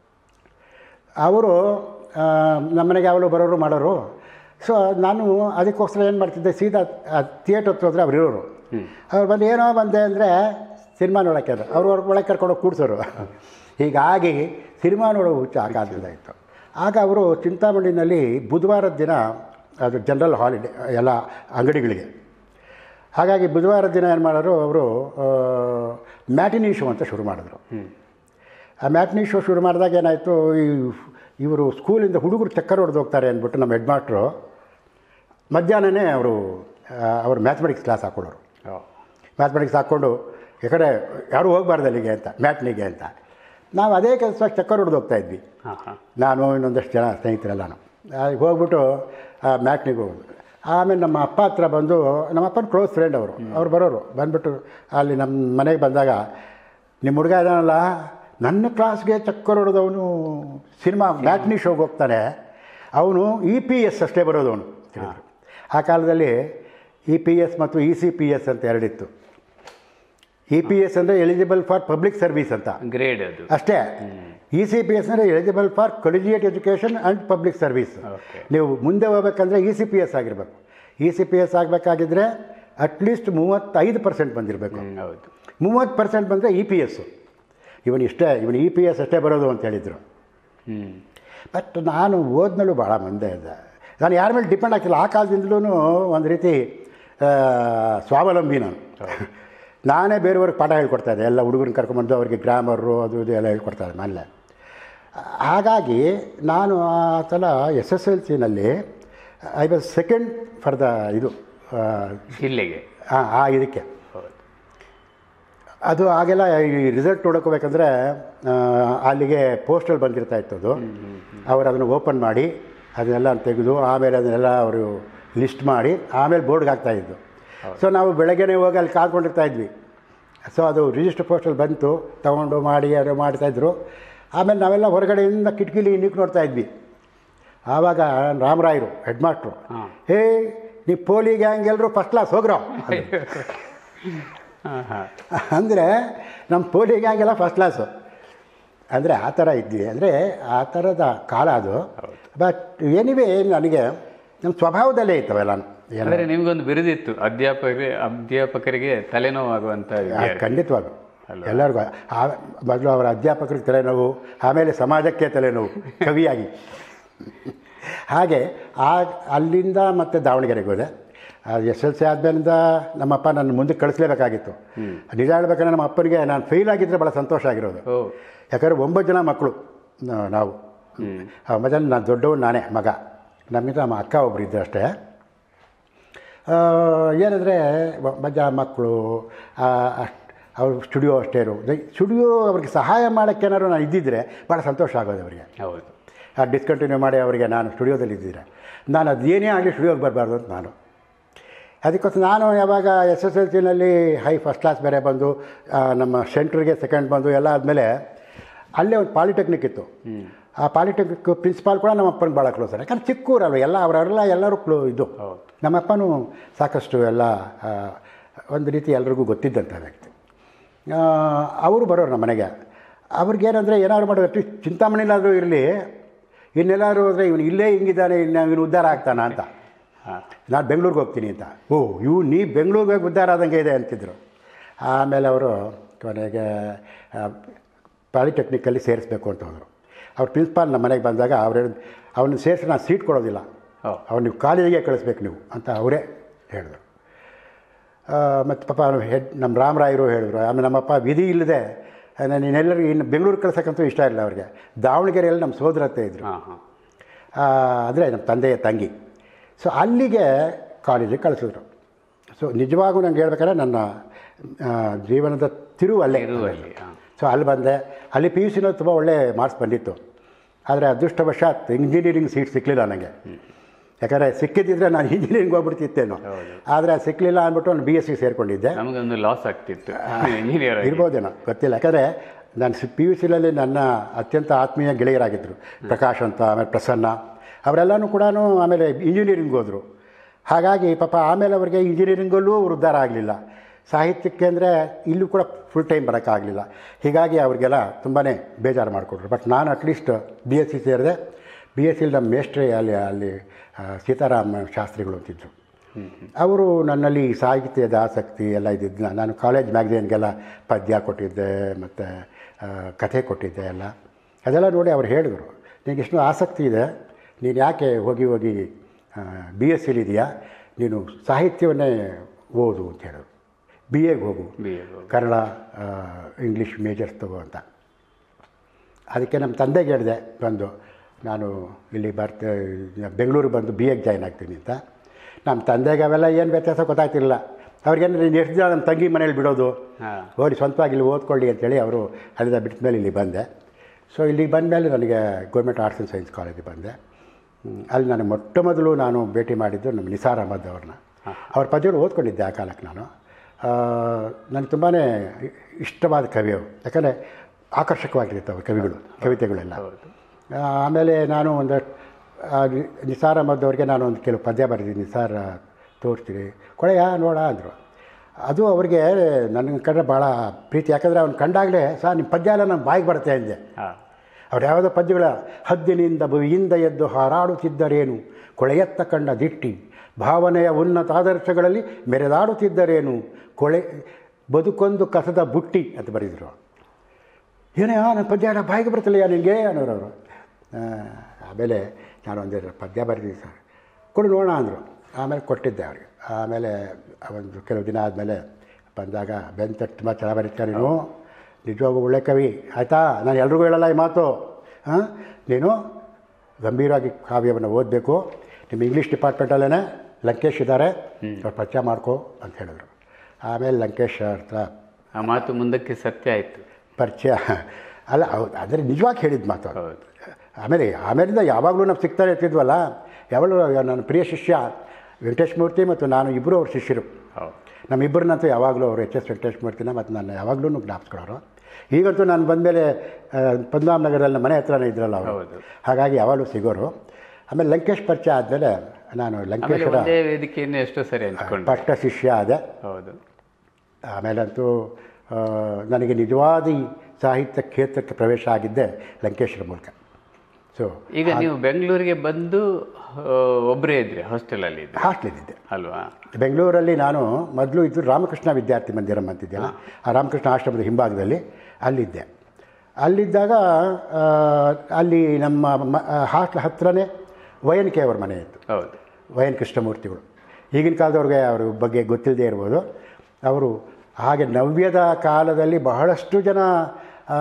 ಅವರು ನಮ್ಮನೆಗೆ ಯಾವಾಗಲೂ ಬರೋರು ಮಾಡೋರು ಸೊ ನಾನು ಅದಕ್ಕೋಸ್ಕರ ಏನು ಮಾಡ್ತಿದ್ದೆ ಸೀದಾ ಥಿಯೇಟರ್ ಹತ್ರ ಹೋದ್ರೆ ಅವ್ರು ಇರೋರು ಅವ್ರು ಬಂದು ಏನೋ ಬಂದೆ ಅಂದರೆ ಸಿನಿಮಾ ನೋಡೋಕ್ಕೆ ಅದು ಅವ್ರು ಅವ್ರ ಒಳಗೆ ಕರ್ಕೊಂಡೋಗಿ ಕೂಡ್ಸೋರು ಹೀಗಾಗಿ ಸಿನಿಮಾ ನೋಡೋ ಹುಚ್ಚು ಆ ಕಾಲದಿಂದ ಇತ್ತು ಆಗ ಅವರು ಚಿಂತಾಮಣಿನಲ್ಲಿ ಬುಧವಾರದ ದಿನ ಅದು ಜನರಲ್ ಹಾಲಿಡೇ ಎಲ್ಲ ಅಂಗಡಿಗಳಿಗೆ ಹಾಗಾಗಿ ಬುಧವಾರದ ದಿನ ಏನು ಮಾಡೋರು ಅವರು ಮ್ಯಾಟಿನಿ ಶೋ ಅಂತ ಶುರು ಮಾಡಿದ್ರು ಆ ಮ್ಯಾಟ್ನಿ ಶೋ ಶುರು ಮಾಡಿದಾಗ ಏನಾಯಿತು ಈ ಇವರು ಸ್ಕೂಲಿಂದ ಹುಡುಗರು ಚಕ್ಕರ್ ಹೊಡೆದು ಹೋಗ್ತಾರೆ ಅಂದ್ಬಿಟ್ಟು ನಮ್ಮ ಹೆಡ್ ಮಾಸ್ಟ್ರು ಮಧ್ಯಾಹ್ನನೇ ಅವರು ಅವರು ಮ್ಯಾಥಮೆಟಿಕ್ಸ್ ಕ್ಲಾಸ್ ಹಾಕ್ಕೊಡೋರು ಓ ಮ್ಯಾಥಮೆಟಿಕ್ಸ್ ಹಾಕ್ಕೊಂಡು ಯಾಕಂದರೆ ಯಾರೂ ಹೋಗಬಾರ್ದು ಅಲ್ಲಿಗೆ ಅಂತ ಮ್ಯಾಟ್ನಿಗೆ ಅಂತ ನಾವು ಅದೇ ಕೆಲಸವಾಗಿ ಚಕ್ಕರ್ ಹೊಡೆದು ಹೋಗ್ತಾ ಇದ್ವಿ ಹಾಂ ಹಾಂ ನಾನು ಇನ್ನೊಂದಷ್ಟು ಜನ ಸ್ನೇಹಿತರೆಲ್ಲನು ಅಲ್ಲಿಗೆ ಹೋಗ್ಬಿಟ್ಟು ಆ ಮ್ಯಾಟ್ನಿಗೆ ಹೋಗೋದು ಆಮೇಲೆ ನಮ್ಮ ಅಪ್ಪ ಹತ್ರ ಬಂದು ನಮ್ಮ ಅಪ್ಪನ ಕ್ಲೋಸ್ ಫ್ರೆಂಡ್ ಅವರು ಅವ್ರು ಬರೋರು ಬಂದ್ಬಿಟ್ಟು ಅಲ್ಲಿ ನಮ್ಮ ಮನೆಗೆ ಬಂದಾಗ ನಿಮ್ಮ ಹುಡುಗ ಇದಾನಲ್ಲ ನನ್ನ ಕ್ಲಾಸ್ಗೆ ಚಕ್ಕರ್ ಹೊಡೆದವನು ಸಿನಿಮಾ ಮ್ಯಾಟ್ನಿ ಶೋಗೆ ಹೋಗ್ತಾನೆ ಅವನು ಇ ಪಿ ಎಸ್ ಅಷ್ಟೇ ಬರೋದು ಅವನು ಹೇಳಿದ್ರು ಆ ಕಾಲದಲ್ಲಿ ಇ ಪಿ ಎಸ್ ಮತ್ತು ಇ ಸಿ ಪಿ ಎಸ್ ಅಂತ ಎರಡಿತ್ತು ಇ ಪಿ ಎಸ್ ಅಂದರೆ ಎಲಿಜಿಬಲ್ ಫಾರ್ ಪಬ್ಲಿಕ್ ಸರ್ವಿಸ್ ಅಂತ ಗ್ರೇಡ್ ಅದು ಅಷ್ಟೇ ಇ ಸಿ ಪಿ ಎಸ್ ಅಂದರೆ eligible for collegiate education and public service Okay. ನೀವು ಮುಂದೆ ಹೋಗ್ಬೇಕಂದ್ರೆ ಇ ಸಿ ಪಿ ಎಸ್ ಆಗಿರಬೇಕು ಇ ಸಿ ಪಿ ಎಸ್ ಆಗಬೇಕಾಗಿದ್ರೆ ಅಟ್ಲೀಸ್ಟ್ ಮೂವತ್ತೈದು ಪರ್ಸೆಂಟ್ ಬಂದಿರಬೇಕು ಹ್ಮ್, ಹೌದು ಮೂವತ್ತು ಪರ್ಸೆಂಟ್ ಬಂದರೆ ಇ ಪಿ ಎಸ್ಸು ಇವನು ಇಷ್ಟೇ ಇವನು ಇ ಪಿ ಎಸ್ ಅಷ್ಟೇ ಬರೋದು ಅಂತ ಹೇಳಿದರು ಹ್ಞೂ ಬಟ್ ನಾನು ಓದ್ಮೇಲೂ ಭಾಳ ಮಂದೆ ಇದ್ದೆ ನಾನು ಯಾರ ಮೇಲೆ ಡಿಪೆಂಡ್ ಆಗ್ತಿಲ್ಲ ಆ ಕಾಲದಿಂದಲೂ ಒಂದು ರೀತಿ ಆ, ಸ್ವಾವಲಂಬಿ ನಾನು ನಾನೇ ಬೇರೆಯವ್ರಿಗೆ ಪಾಠ ಹೇಳ್ಕೊಡ್ತಾ ಇದ್ದೆ ಎಲ್ಲ ಹುಡುಗರನ್ನ ಕರ್ಕೊಂಬಂದು ಅವರಿಗೆ ಗ್ರಾಮರು ಅದು ಇದು ಎಲ್ಲ ಹೇಳ್ಕೊಡ್ತಾ ಇದ್ದೆ ಮನೇಲೆ ಹಾಗಾಗಿ ನಾನು ಆ ಸಲ ಎಸ್ ಎಸ್ ಎಲ್ ಸಿನಲ್ಲಿ I was second for the ಇದು ಆ, ಜಿಲ್ಲೆಗೆ ಆ ಆ ಇದಕ್ಕೆ ಹೌದು ಅದು ಆಗೆಲ್ಲ ಈ ರಿಸಲ್ಟ್ ನೋಡ್ಕೋಬೇಕಂದ್ರೆ ಆ, ಅಲ್ಲಿಗೆ ಪೋಸ್ಟಲ್ಲಿ ಬಂದಿರ್ತಾ ಇತ್ತು ಅದು ಅವರು ಅದನ್ನು ಓಪನ್ ಮಾಡಿ ಅದನ್ನೆಲ್ಲ ತೆಗೆದು ಆಮೇಲೆ ಅದನ್ನೆಲ್ಲ ಅವರು ಲಿಸ್ಟ್ ಮಾಡಿ ಆಮೇಲೆ ಬೋರ್ಡ್ಗೆ ಹಾಕ್ತಾಯಿದ್ದು ಸೊ ನಾವು ಬೆಳಗ್ಗೆನೇ ಹೋಗಿ ಅಲ್ಲಿ ಕಾದ್ಕೊಂಡಿರ್ತಾ ಇದ್ವಿ ಸೊ ಅದು ರಿಜಿಸ್ಟರ್ ಪೋಸ್ಟಲ್ಲಿ ಬಂತು ತೊಗೊಂಡು ಮಾಡಿ ಅದು ಮಾಡ್ತಾಯಿದ್ರು ಆಮೇಲೆ ನಾವೆಲ್ಲ ಹೊರಗಡೆಯಿಂದ ಕಿಟಕಿಲಿ ನಿಂತು ನೋಡ್ತಾ ಇದ್ವಿ ಆವಾಗ ರಾಮರಾಯರು ಹೆಡ್ ಮಾಸ್ಟ್ರು ಹಾಂ ಹೇ ನೀ ಪೋಲಿ ಗ್ಯಾಂಗ್ ಎಲ್ಲರೂ ಫಸ್ಟ್ ಕ್ಲಾಸ್ ಹೋಗ್ರೋ ಹಾಂ ಹಾಂ ಅಂದರೆ ನಮ್ಮ ಪೋಲಿ ಗ್ಯಾಂಗ್ ಎಲ್ಲ ಫಸ್ಟ್ ಕ್ಲಾಸು ಅಂದರೆ ಆ ಥರ ಇದ್ವಿ ಅಂದರೆ ಆ ಥರದ ಕಾಲ ಅದು ಬಟ್ ಏನಿವೆ ನನಗೆ ನಮ್ಮ ಸ್ವಭಾವದಲ್ಲೇ ಇತ್ತವೆಲ್ಲ ಏನು ಅಂದರೆ ನಿಮಗೊಂದು ಬಿರುದಿತ್ತು ಅಧ್ಯಾಪಕರಿಗೆ ಅಧ್ಯಾಪಕರಿಗೆ ತಲೆನೋವಾಗುವಂಥ ಆ, ವಿದ್ಯಾರ್ಥಿ ಖಂಡಿತವಾಗೂ ಎಲ್ಲರಿಗೂ ಆ ಮೊದಲು ಅವರ ಅಧ್ಯಾಪಕರಿಗೆ ತಲೆನೋವು ಆಮೇಲೆ ಸಮಾಜಕ್ಕೆ ತಲೆನೋವು ಕವಿಯಾಗಿ ಹಾಗೆ ಆ ಅಲ್ಲಿಂದ ಮತ್ತೆ ದಾವಣಗೆರೆಗೆ ಹೋದೆ ಎಸ್ ಎಲ್ ಸಿ ಆದಮೇಲಿಂದ ನಮ್ಮಪ್ಪ ನನ್ನ ಮುಂದಕ್ಕೆ ಕಳಿಸ್ಲೇಬೇಕಾಗಿತ್ತು ನಿಜ ಹೇಳ್ಬೇಕಂದ್ರೆ ನಮ್ಮ ಅಪ್ಪನಿಗೆ ನಾನು ಫೇಲ್ ಆಗಿದ್ದರೆ ಭಾಳ ಸಂತೋಷ ಆಗಿರೋದು ಓ ಯಾಕಂದರೆ ಒಂಬತ್ತು ಜನ ಮಕ್ಕಳು ನಾ- ನಾವು ಆ ಒಂಬತ್ತು ಜನ ನಾನು ದೊಡ್ಡವನು ನಾನೇ ಮಗ ನಮ್ಮಿಂದ ನಮ್ಮ ಅಕ್ಕ ಒಬ್ಬರು ಇದ್ದರು ಅಷ್ಟೇ ಆ, ಏನಂದರೆ ಮಜಾ ಮಕ್ಕಳು ಅವ್ರ ಸ್ಟುಡಿಯೋ ಅಷ್ಟೇ ಇರು ಸ್ಟುಡಿಯೋ ಅವ್ರಿಗೆ ಸಹಾಯ ಮಾಡೋಕ್ಕೇನಾದ್ರು ನಾನು ಇದ್ದಿದ್ದರೆ ಭಾಳ ಸಂತೋಷ ಆಗೋದು ಅವರಿಗೆ ಹೌದು ಆ ಡಿಸ್ಕಂಟಿನ್ಯೂ ಮಾಡಿ ಅವರಿಗೆ ನಾನು ಸ್ಟುಡಿಯೋದಲ್ಲಿ ಇದ್ದಿದ್ರೆ ನಾನು ಅದೇನೇ ಆಗಲಿ ಸ್ಟುಡಿಯೋಗೆ ಬರಬಾರ್ದು ಅಂತ ನಾನು ಅದಕ್ಕೋಸ್ಕರ ನಾನು ಯಾವಾಗ ಎಸ್ ಎಸ್ ಎಲ್ ಸಿನಲ್ಲಿ ಹೈ ಫಸ್ಟ್ ಕ್ಲಾಸ್ ಬೇರೆ ಬಂದು ಆ, ನಮ್ಮ ಸೆಂಟ್ರಿಗೆ ಸೆಕೆಂಡ್ ಬಂದು ಎಲ್ಲ ಆದಮೇಲೆ ಅಲ್ಲೇ ಒಂದು ಪಾಲಿಟೆಕ್ನಿಕ್ ಇತ್ತು ಆ ಪಾಲಿಟೆಕ್ನಿಕ್ ಪ್ರಿನ್ಸಿಪಾಲ್ ಕೂಡ ನಮ್ಮ ಅಪ್ಪನಿಗೆ ಭಾಳ ಕ್ಲೋಸ್ ಯಾಕಂದ್ರೆ ಚಿಕ್ಕೂರಲ್ವ ಎಲ್ಲ ಅವರೆಲ್ಲ ಎಲ್ಲರೂ ಕ್ಲೋ ಇದು ಹೌದು ನಮ್ಮಪ್ಪನೂ ಸಾಕಷ್ಟು ಎಲ್ಲ ಆ, ಒಂದು ರೀತಿ ಎಲ್ರಿಗೂ ಗೊತ್ತಿದ್ದಂಥ ವ್ಯಕ್ತಿ ಆ, ಅವರು ಬರೋರು ನಮ್ಮ ಮನೆಗೆ ಅವ್ರಿಗೇನಂದರೆ ಏನಾದ್ರು ಮಾಡೋ ಅಟ್ಲೀಸ್ಟ್ ಚಿಂತಾಮಣಿಲಾದರೂ ಇರಲಿ ಇನ್ನೆಲ್ಲಾದ್ರು ಹೋದರೆ ಇವನು ಇಲ್ಲೇ ಹಿಂಗಿದ್ದಾನೆ ಇನ್ನು ಇವನು ಉದ್ಧಾರ ಆಗ್ತಾನ ಅಂತ ಹಾಂ ನಾನು ಬೆಂಗಳೂರಿಗೆ ಹೋಗ್ತೀನಿ ಅಂತ ಓ ಇವು ನೀ ಬೆಂಗಳೂರಿಗೆ ಹೋಗಿ ಉದ್ಧಾರ ಆದಂಗೆ ಇದೆ ಅಂತಿದ್ರು ಆಮೇಲೆ ಅವರು ಕೊನೆಗೆ ಪಾಲಿಟೆಕ್ನಿಕಲ್ಲಿ ಸೇರಿಸ್ಬೇಕು ಅಂತ ಹೋದರು ಅವ್ರ ಪ್ರಿನ್ಸಿಪಾಲ್ ನಮ್ಮ ಮನೆಗೆ ಬಂದಾಗ ಅವ್ರು ಅವನ್ನ ಸೇರಿಸಿ ನಾನು ಸೀಟ್ ಕೊಡೋದಿಲ್ಲ ಓ ಅವ್ನು ನೀವು ಕಾಲೇಜಿಗೆ ಕಳಿಸ್ಬೇಕು ನೀವು ಅಂತ ಅವರೇ ಹೇಳಿದ್ರು ಮತ್ತು ಪಾಪ ಅವ್ನು ಹೆಡ್ ನಮ್ಮ ರಾಮರಾಯರು ಹೇಳಿದ್ರು ಆಮೇಲೆ ನಮ್ಮಪ್ಪ ವಿಧಿ ಇಲ್ಲದೆ ನೀನೆಲ್ಲರಿಗೂ ಇನ್ನು ಬೆಂಗಳೂರು ಕಳ್ಸೋಕ್ಕಂತೂ ಇಷ್ಟ ಇಲ್ಲ ಅವ್ರಿಗೆ ದಾವಣಗೆರೆಯಲ್ಲಿ ನಮ್ಮ ಸೋದರತ್ತೆ ಇದ್ದರು ಹಾಂ ಹಾಂ ಅಂದರೆ ನಮ್ಮ ತಂದೆಯ ತಂಗಿ ಸೊ ಅಲ್ಲಿಗೆ ಕಾಲೇಜಿಗೆ ಕಳಿಸಿದ್ರು ಸೊ ನಿಜವಾಗೂ ನಂಗೆ ಹೇಳ್ಬೇಕಾದ್ರೆ ನನ್ನ ಆ, ಜೀವನದ ತಿರುವು ಅಲ್ಲೇ ಇರುವಲ್ಲಿ ಹಾಂ ಸೊ ಅಲ್ಲಿ ಬಂದೆ ಅಲ್ಲಿ ಪಿ ಯು ಸಿನಲ್ಲಿ ತುಂಬ ಒಳ್ಳೆ ಮಾರ್ಕ್ಸ್ ಬಂದಿತ್ತು ಆದರೆ ಅದೃಷ್ಟವಶಾತ್ ಇಂಜಿನಿಯರಿಂಗ್ ಸೀಟ್ ಸಿಕ್ಕಲಿಲ್ಲ ನನಗೆ ಯಾಕಂದರೆ ಸಿಕ್ಕಿದ್ದಿದ್ರೆ ನಾನು ಇಂಜಿನಿಯರಿಂಗ್ ಹೋಗ್ಬಿಡ್ತಿತ್ತೇನೋ ಹೌದು. ಆದರೆ ಅದು ಸಿಕ್ಕಲಿಲ್ಲ ಅಂದ್ಬಿಟ್ಟು ನಾನು ಬಿ ಎಸ್ ಸಿ ಸೇರಿಕೊಂಡಿದ್ದೆ ನಮಗೊಂದು ಲಾಸ್ ಆಗ್ತಿತ್ತು ಇಂಜಿನಿಯರ್ ಇರ್ಬೋದೇನೋ ಗೊತ್ತಿಲ್ಲ ಯಾಕಂದರೆ ನಾನು ಸಿ ಪಿ ಯು ಸಿಲಲ್ಲಿ ನನ್ನ ಅತ್ಯಂತ ಆತ್ಮೀಯ ಗೆಳೆಯರಾಗಿದ್ದರು ಪ್ರಕಾಶ್ ಅಂತ ಆಮೇಲೆ ಪ್ರಸನ್ನ ಅವರೆಲ್ಲನೂ ಕೂಡ ಆಮೇಲೆ ಇಂಜಿನಿಯರಿಂಗ್ ಹೋದರು ಹಾಗಾಗಿ ಪಾಪ ಆಮೇಲೆ ಅವರಿಗೆ ಇಂಜಿನಿಯರಿಂಗಲ್ಲೂ ಅವ್ರು ಉದ್ಧಾರ ಆಗಲಿಲ್ಲ ಸಾಹಿತ್ಯಕ್ಕೆ ಅಂದರೆ ಇಲ್ಲೂ ಕೂಡ ಫುಲ್ ಟೈಮ್ ಬರೋಕ್ಕಾಗಲಿಲ್ಲ ಹೀಗಾಗಿ ಅವರಿಗೆಲ್ಲ ತುಂಬಾ ಬೇಜಾರು ಮಾಡಿಕೊಟ್ರು ಬಟ್ ನಾನು ಅಟ್ಲೀಸ್ಟ್ ಬಿ ಎಸ್ ಸಿ ಸೇರಿದೆ ಬಿ ಎಸ್ ಸಿಲಿ ನಮ್ಮ ಮೇಷ್ಟ್ರೆ ಅಲ್ಲಿ ಅಲ್ಲಿ ಆ, ಸೀತಾರಾಮ ಶಾಸ್ತ್ರಿಗಳು ಅಂತಿದ್ದರು ಅವರು ನನ್ನಲ್ಲಿ ಸಾಹಿತ್ಯದ ಆಸಕ್ತಿ ಎಲ್ಲ ಇದ್ದಿದ್ದು ನಾನು ಕಾಲೇಜ್ ಮ್ಯಾಗ್ಝಿನ್ಗೆಲ್ಲ ಪದ್ಯ ಕೊಟ್ಟಿದ್ದೆ ಮತ್ತು ಕಥೆ ಕೊಟ್ಟಿದ್ದೆ ಎಲ್ಲ ಅದೆಲ್ಲ ನೋಡಿ ಅವ್ರು ಹೇಳಿದ್ರು ನಿನಗೆ ಎಷ್ಟು ಆಸಕ್ತಿ ಇದೆ ನೀನು ಯಾಕೆ ಹೋಗಿ ಹೋಗಿ ಬಿ ಎಸ್ ಸಿಲಿದೆಯಾ ನೀನು ಸಾಹಿತ್ಯವನ್ನೇ ಓದು ಅಂತ ಹೇಳಿದ್ರು ಬಿ ಎಗೆ ಹೋಗು ಬಿ ಎ ಕನ್ನಡ ಆ, ಇಂಗ್ಲೀಷ್ ಮೇಜರ್ಸ್ ತಗೋ ಅಂತ ಅದಕ್ಕೆ ನಮ್ಮ ತಂದೆಗೆ ಹೇಳಿದೆ ಬಂದು ನಾನು ಇಲ್ಲಿ ಬರ್ತೆ ಬೆಂಗಳೂರಿಗೆ ಬಂದು ಬಿ ಎಗೆ ಜಾಯ್ನ್ ಆಗ್ತೀನಿ ಅಂತ ನಮ್ಮ ತಂದೆಗೆ ಅವೆಲ್ಲ ಏನು ವ್ಯತ್ಯಾಸ ಗೊತ್ತಾಗ್ತಿರಲಿಲ್ಲ ಅವ್ರಿಗೇನು ನೀನು ಎಷ್ಟು ಜನ ನಮ್ಮ ತಂಗಿ ಮನೇಲಿ ಬಿಡೋದು ಹಾಂ ಹೋಗಿ ಸ್ವಂತವಾಗಿ ಇಲ್ಲಿ ಓದ್ಕೊಳ್ಳಿ ಅಂತೇಳಿ ಅವರು ಅಲ್ಲಿಂದ ಬಿಟ್ಟ ಮೇಲೆ ಇಲ್ಲಿ ಬಂದೆ ಸೊ ಇಲ್ಲಿಗೆ ಬಂದಮೇಲೆ ನನಗೆ ಗೌರ್ಮೆಂಟ್ ಆರ್ಟ್ಸ್ ಆ್ಯಂಡ್ ಸೈನ್ಸ್ ಕಾಲೇಜಿಗೆ ಬಂದೆ ಹ್ಮ್, ಅಲ್ಲಿ ನಾನು ಮೊಟ್ಟ ಮೊದಲು ನಾನು ಭೇಟಿ ಮಾಡಿದ್ದು ನಮ್ಮ ನಿಸಾರ್ ಅಹಮದ್ ಅವ್ರನ್ನ ಅವ್ರ ಪದ್ಯಗಳು ಓದ್ಕೊಂಡಿದ್ದೆ ಆ ಕಾಲಕ್ಕೆ ನಾನು ನನಗೆ ತುಂಬಾ ಇಷ್ಟವಾದ ಕವಿ ಅವರು ಯಾಕಂದರೆ ಆಕರ್ಷಕವಾಗಿರ್ತವೆ ಕವಿಗಳು ಕವಿತೆಗಳೆಲ್ಲ ಆ, ಆಮೇಲೆ ನಾನು ಒಂದು ಆ, ನಿ- ನಿಸಾರ್ ಅಹಮದ್ ಅವ್ರಿಗೆ ನಾನು ಒಂದು ಕೆಲವು ಪದ್ಯ ಬರೆದಿದ್ದೀನಿ ನಿಸಾರ್ ತೋರಿಸ್ತೀನಿ ಕೊಳೆಯ ನೋಡ ಅಂದರು ಅದು ಅವರಿಗೆ ನನಗೆ ಕಂಡ್ರೆ ಭಾಳ ಪ್ರೀತಿ ಯಾಕಂದರೆ ಅವ್ನು ಕಂಡಾಗಲೇ ಸಹ ನಿಮ್ಮ ಪದ್ಯ ಎಲ್ಲ ನನ್ನ ಬಾಯಿಗೆ ಬರುತ್ತೆ ಅಂದೆ ಹಾಂ ಅವ್ರು ಯಾವುದೋ ಪದ್ಯಗಳ ಹದ್ದಿನಿಂದ ಭುವಿಯಿಂದ ಎದ್ದು ಹಾರಾಡುತ್ತಿದ್ದರೇನು ಕೊಳೆಯತ್ತ ಕಂಡ ದಿಟ್ಟಿ ಭಾವನೆಯ ಉನ್ನತ ಆದರ್ಶಗಳಲ್ಲಿ ಮೆರೆದಾಡುತ್ತಿದ್ದರೇನು ಕೊಳೆ ಬದುಕೊಂದು ಕಸದ ಬುಟ್ಟಿ ಅಂತ ಬರೆದಿದ್ರು ಏನೇ ನನ್ನ ಪದ್ಯ ಎಲ್ಲ ಬಾಯಿಗೆ ಬರ್ತಲ್ಲ ನಿನಗೆ ಅನ್ನೋರು ಅವರು ಆಮೇಲೆ ನಾನು ಒಂದೆರಡು ಪದ್ಯ ಬರೆದಿದ್ದೆ ಸರ್ ಕೊಡು ನೋಡೋಣ ಅಂದರು ಆಮೇಲೆ ಕೊಟ್ಟಿದ್ದೆ ಅವ್ರಿಗೆ ಆಮೇಲೆ ಒಂದು ಕೆಲವು ದಿನ ಆದಮೇಲೆ ಬಂದಾಗ ಬೆಂತ ತುಂಬ ಚೆನ್ನಾಗಿ ಬರೀತಾರೆ ನೀನು ನಿಜವಾಗೂ ಒಳ್ಳೆ ಕವಿ ಆಯಿತಾ ನಾನು ಎಲ್ರಿಗೂ ಹೇಳಲ್ಲ ಈ ಮಾತು ಹಾಂ ನೀನು ಗಂಭೀರವಾಗಿ ಕಾವ್ಯವನ್ನು ಓದಬೇಕು ನಿಮ್ಮ ಇಂಗ್ಲೀಷ್ ಡಿಪಾರ್ಟ್ಮೆಂಟಲ್ಲೇ ಲಂಕೇಶ್ ಇದ್ದಾರೆ ಅವ್ರು ಪರಿಚಯ ಮಾಡ್ಕೋ ಅಂತ ಹೇಳಿದ್ರು ಆಮೇಲೆ ಲಂಕೇಶ್ ಹತ್ರ ಆ ಮಾತು ಮುಂದಕ್ಕೆ ಸತ್ಯ ಆಯಿತು ಪರಿಚಯ ಅಲ್ಲ ಹೌದು ಅಂದರೆ ನಿಜವಾಗಿ ಹೇಳಿದ ಮಾತು ಅದು. ಹೌದು ಆಮೇಲೆ ಆಮೇಲಿಂದ ಯಾವಾಗಲೂ ನಾವು ಸಿಗ್ತಾರೆ ಇರ್ತಿದ್ವಲ್ಲ ಯಾವಾಗಲೂ ನನ್ನ ಪ್ರಿಯ ಶಿಷ್ಯ ವೆಂಕಟೇಶ್ ಮೂರ್ತಿ ಮತ್ತು ನಾನು ಇಬ್ಬರು ಅವ್ರ ಶಿಷ್ಯರು ಹೌದು ನಮ್ಮಿಬ್ಬರನ್ನಂತೂ ಯಾವಾಗಲೂ ಅವರು ಎಚ್ ಎಸ್ ವೆಂಕಟೇಶ್ ಮೂರ್ತಿನ ಮತ್ತು ನಾನು ಯಾವಾಗಲೂ ಜ್ಞಾಪಿಸ್ಕೊಳ್ಳೋರು ಈಗಂತೂ ನಾನು ಬಂದಮೇಲೆ ಪದ್ಮನಾಭ ನಗರದಲ್ಲಿ ನಮ್ಮ ಮನೆ ಹತ್ರನೇ ಇದ್ರಲ್ಲ ಅವರು ಹೌದು. ಹಾಗಾಗಿ ಯಾವಾಗಲೂ ಸಿಗೋರು ಆಮೇಲೆ ಲಂಕೇಶ್ ಪರಿಚಯ ಆದಮೇಲೆ ನಾನು ಆಮೇಲೆ ಲಂಕೇಶ್ವರ ಒಂದೇ ವೇದಿಕೆಯನ್ನು ಎಷ್ಟೋ ಸರಿ ಹಂಚ್ಕೊಂಡು ಪಟ್ಟ ಶಿಷ್ಯ ಆದೆ ಹೌದು ಆಮೇಲಂತೂ ಆ, ನನಗೆ ನಿಜವಾದ ಈ ಸಾಹಿತ್ಯ ಕ್ಷೇತ್ರಕ್ಕೆ ಪ್ರವೇಶ ಆಗಿದ್ದೆ ಲಂಕೇಶ್ವರ ಮೂಲಕ ಸೊ ಈಗ ನೀವು ಬೆಂಗಳೂರಿಗೆ ಬಂದು ಆ, ಒಬ್ಬರೇ ಇದ್ರಿ ಹಾಸ್ಟೆಲಲ್ಲಿ ಇದ್ರಿ ಹಾಸ್ಟ್ಲಿದ್ದೆ ಅಲ್ವಾ ಬೆಂಗಳೂರಲ್ಲಿ ನಾನು ಮೊದಲು ಇದ್ದು ರಾಮಕೃಷ್ಣ ವಿದ್ಯಾರ್ಥಿ ಮಂದಿರಂ ಅಂತಿದ್ದೆಯಲ್ಲ ಆ ರಾಮಕೃಷ್ಣ ಆಶ್ರಮದ ಹಿಂಭಾಗದಲ್ಲಿ ಅಲ್ಲಿದ್ದೆ ಅಲ್ಲಿದ್ದಾಗ ಆ, ಅಲ್ಲಿ ನಮ್ಮ ಮ ಹಾಸ್ಟ್ಲ್ ಹತ್ರನೇ ವಯನ್ ಕೆ ಅವ್ರ ಮನೆ ಇತ್ತು ಹೌದು ವಯನ್ ಕೃಷ್ಣಮೂರ್ತಿಗಳು ಈಗಿನ ಕಾಲದವ್ರಿಗೆ ಅವ್ರ ಬಗ್ಗೆ ಗೊತ್ತಿಲ್ಲದೆ ಇರ್ಬೋದು ಅವರು ಹಾಗೆ ನವ್ಯದ ಕಾಲದಲ್ಲಿ ಬಹಳಷ್ಟು ಜನ ಆ,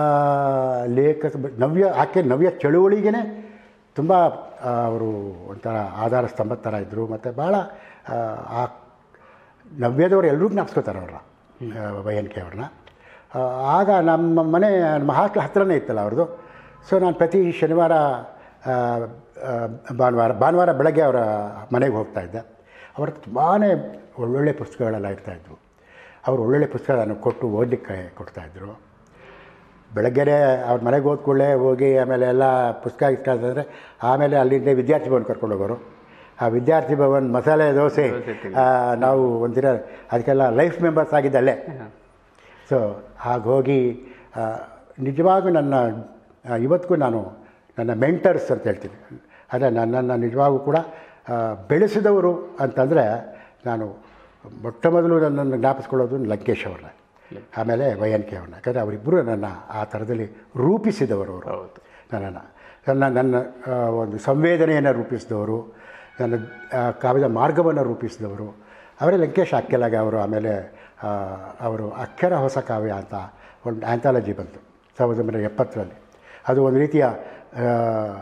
ಲೇಖಕ ನವ್ಯ ಆಕೆ ನವ್ಯ ಚಳುವಳಿಗೆ ತುಂಬ ಅವರು ಒಂಥರ ಆಧಾರ ಸ್ತಂಭದ ಥರ ಇದ್ದರು ಮತ್ತು ಭಾಳ ಆ, ಆ ನವ್ಯದವ್ರು ಎಲ್ಲರೂ ಜ್ಞಾಪಿಸ್ಕೋತಾರೆ ಅವ್ರನ್ನ ವಯನ್ ಕೆ ಅವ್ರನ್ನ ಆ, ಆಗ ನಮ್ಮ ಮನೆ ನಮ್ಮ ಹಾಸ್ಟೆಲ್ ಹತ್ರನೇ ಇತ್ತಲ್ಲ ಅವ್ರದ್ದು ಸೊ ನಾನು ಪ್ರತಿ ಶನಿವಾರ ಆ, ಆ, ಭಾನುವಾರ ಭಾನುವಾರ ಬೆಳಗ್ಗೆ ಅವರ ಮನೆಗೆ ಹೋಗ್ತಾ ಇದ್ದೆ ಅವ್ರ ತುಂಬಾ ಒಳ್ಳೊಳ್ಳೆ ಪುಸ್ತಕಗಳೆಲ್ಲ ಇರ್ತಾಯಿದ್ವು ಅವರು ಒಳ್ಳೊಳ್ಳೆ ಪುಸ್ತಕಗಳನ್ನು ಕೊಟ್ಟು ಓದಲಿಕ್ಕೆ ಕೊಡ್ತಾಯಿದ್ರು ಬೆಳಗ್ಗೆನೇ ಅವ್ರ ಮನೆಗೆ ಹೋದ ಕೂಡಲೇ ಹೋಗಿ ಆಮೇಲೆ ಎಲ್ಲ ಪುಸ್ತಕ ಇಸ್ಕೊಂಡ್ರೆ ಆಮೇಲೆ ಅಲ್ಲಿಂದ ವಿದ್ಯಾರ್ಥಿ ಭವನ್ ಕರ್ಕೊಂಡು ಹೋಗೋರು ಆ ವಿದ್ಯಾರ್ಥಿ ಭವನ್ ಮಸಾಲೆ ದೋಸೆ ಆ, ನಾವು ಒಂದಿನ ಅದಕ್ಕೆಲ್ಲ ಲೈಫ್ ಮೆಂಬರ್ಸ್ ಆಗಿದ್ದಲ್ಲೇ ಸೊ ಹಾಗೆ ಹೋಗಿ ಆ, ನಿಜವಾಗೂ ನನ್ನ ಆ, ಇವತ್ತಿಗೂ ನಾನು ನನ್ನ ಮೆಂಟರ್ಸ್ ಅಂತ ಹೇಳ್ತೀನಿ ಅಂದರೆ ನನ್ನನ್ನು ನಿಜವಾಗೂ ಕೂಡ ಆ, ಬೆಳೆಸಿದವರು ಅಂತಂದರೆ ನಾನು ಮೊಟ್ಟ ಮೊದಲು ನನ್ನನ್ನು ಜ್ಞಾಪಿಸ್ಕೊಳ್ಳೋದು ಲಂಕೇಶ್ ಅವ್ರನ್ನ ಆಮೇಲೆ ವೈ ಎನ್ ಕೆ ಅವ್ರನ್ನ ಯಾಕಂದರೆ ಅವರಿಬ್ಬರು ನನ್ನ ಆ ಥರದಲ್ಲಿ ರೂಪಿಸಿದವರು ಅವರು ಹೌದು ನನ್ನನ್ನು ನನ್ನ ನನ್ನ ಆ, ಒಂದು ಸಂವೇದನೆಯನ್ನು ರೂಪಿಸಿದವರು ನನ್ನ ಆ, ಕಾವ್ಯದ ಮಾರ್ಗವನ್ನು ರೂಪಿಸಿದವರು ಅವರೇ ಲಂಕೇಶ್ ಅಕ್ಕೆಲಾಗ ಅವರು ಆಮೇಲೆ ಆ, ಅವರು ಅಕ್ಷರ ಹೊಸ ಕಾವ್ಯ ಅಂತ ಒಂದು ಆ್ಯಂಥಾಲಜಿ ಬಂತು ಸಾವಿರದ ಒಂಬೈನೂರ ಎಪ್ಪತ್ತರಲ್ಲಿ ಅದು ಒಂದು ರೀತಿಯ ಆ,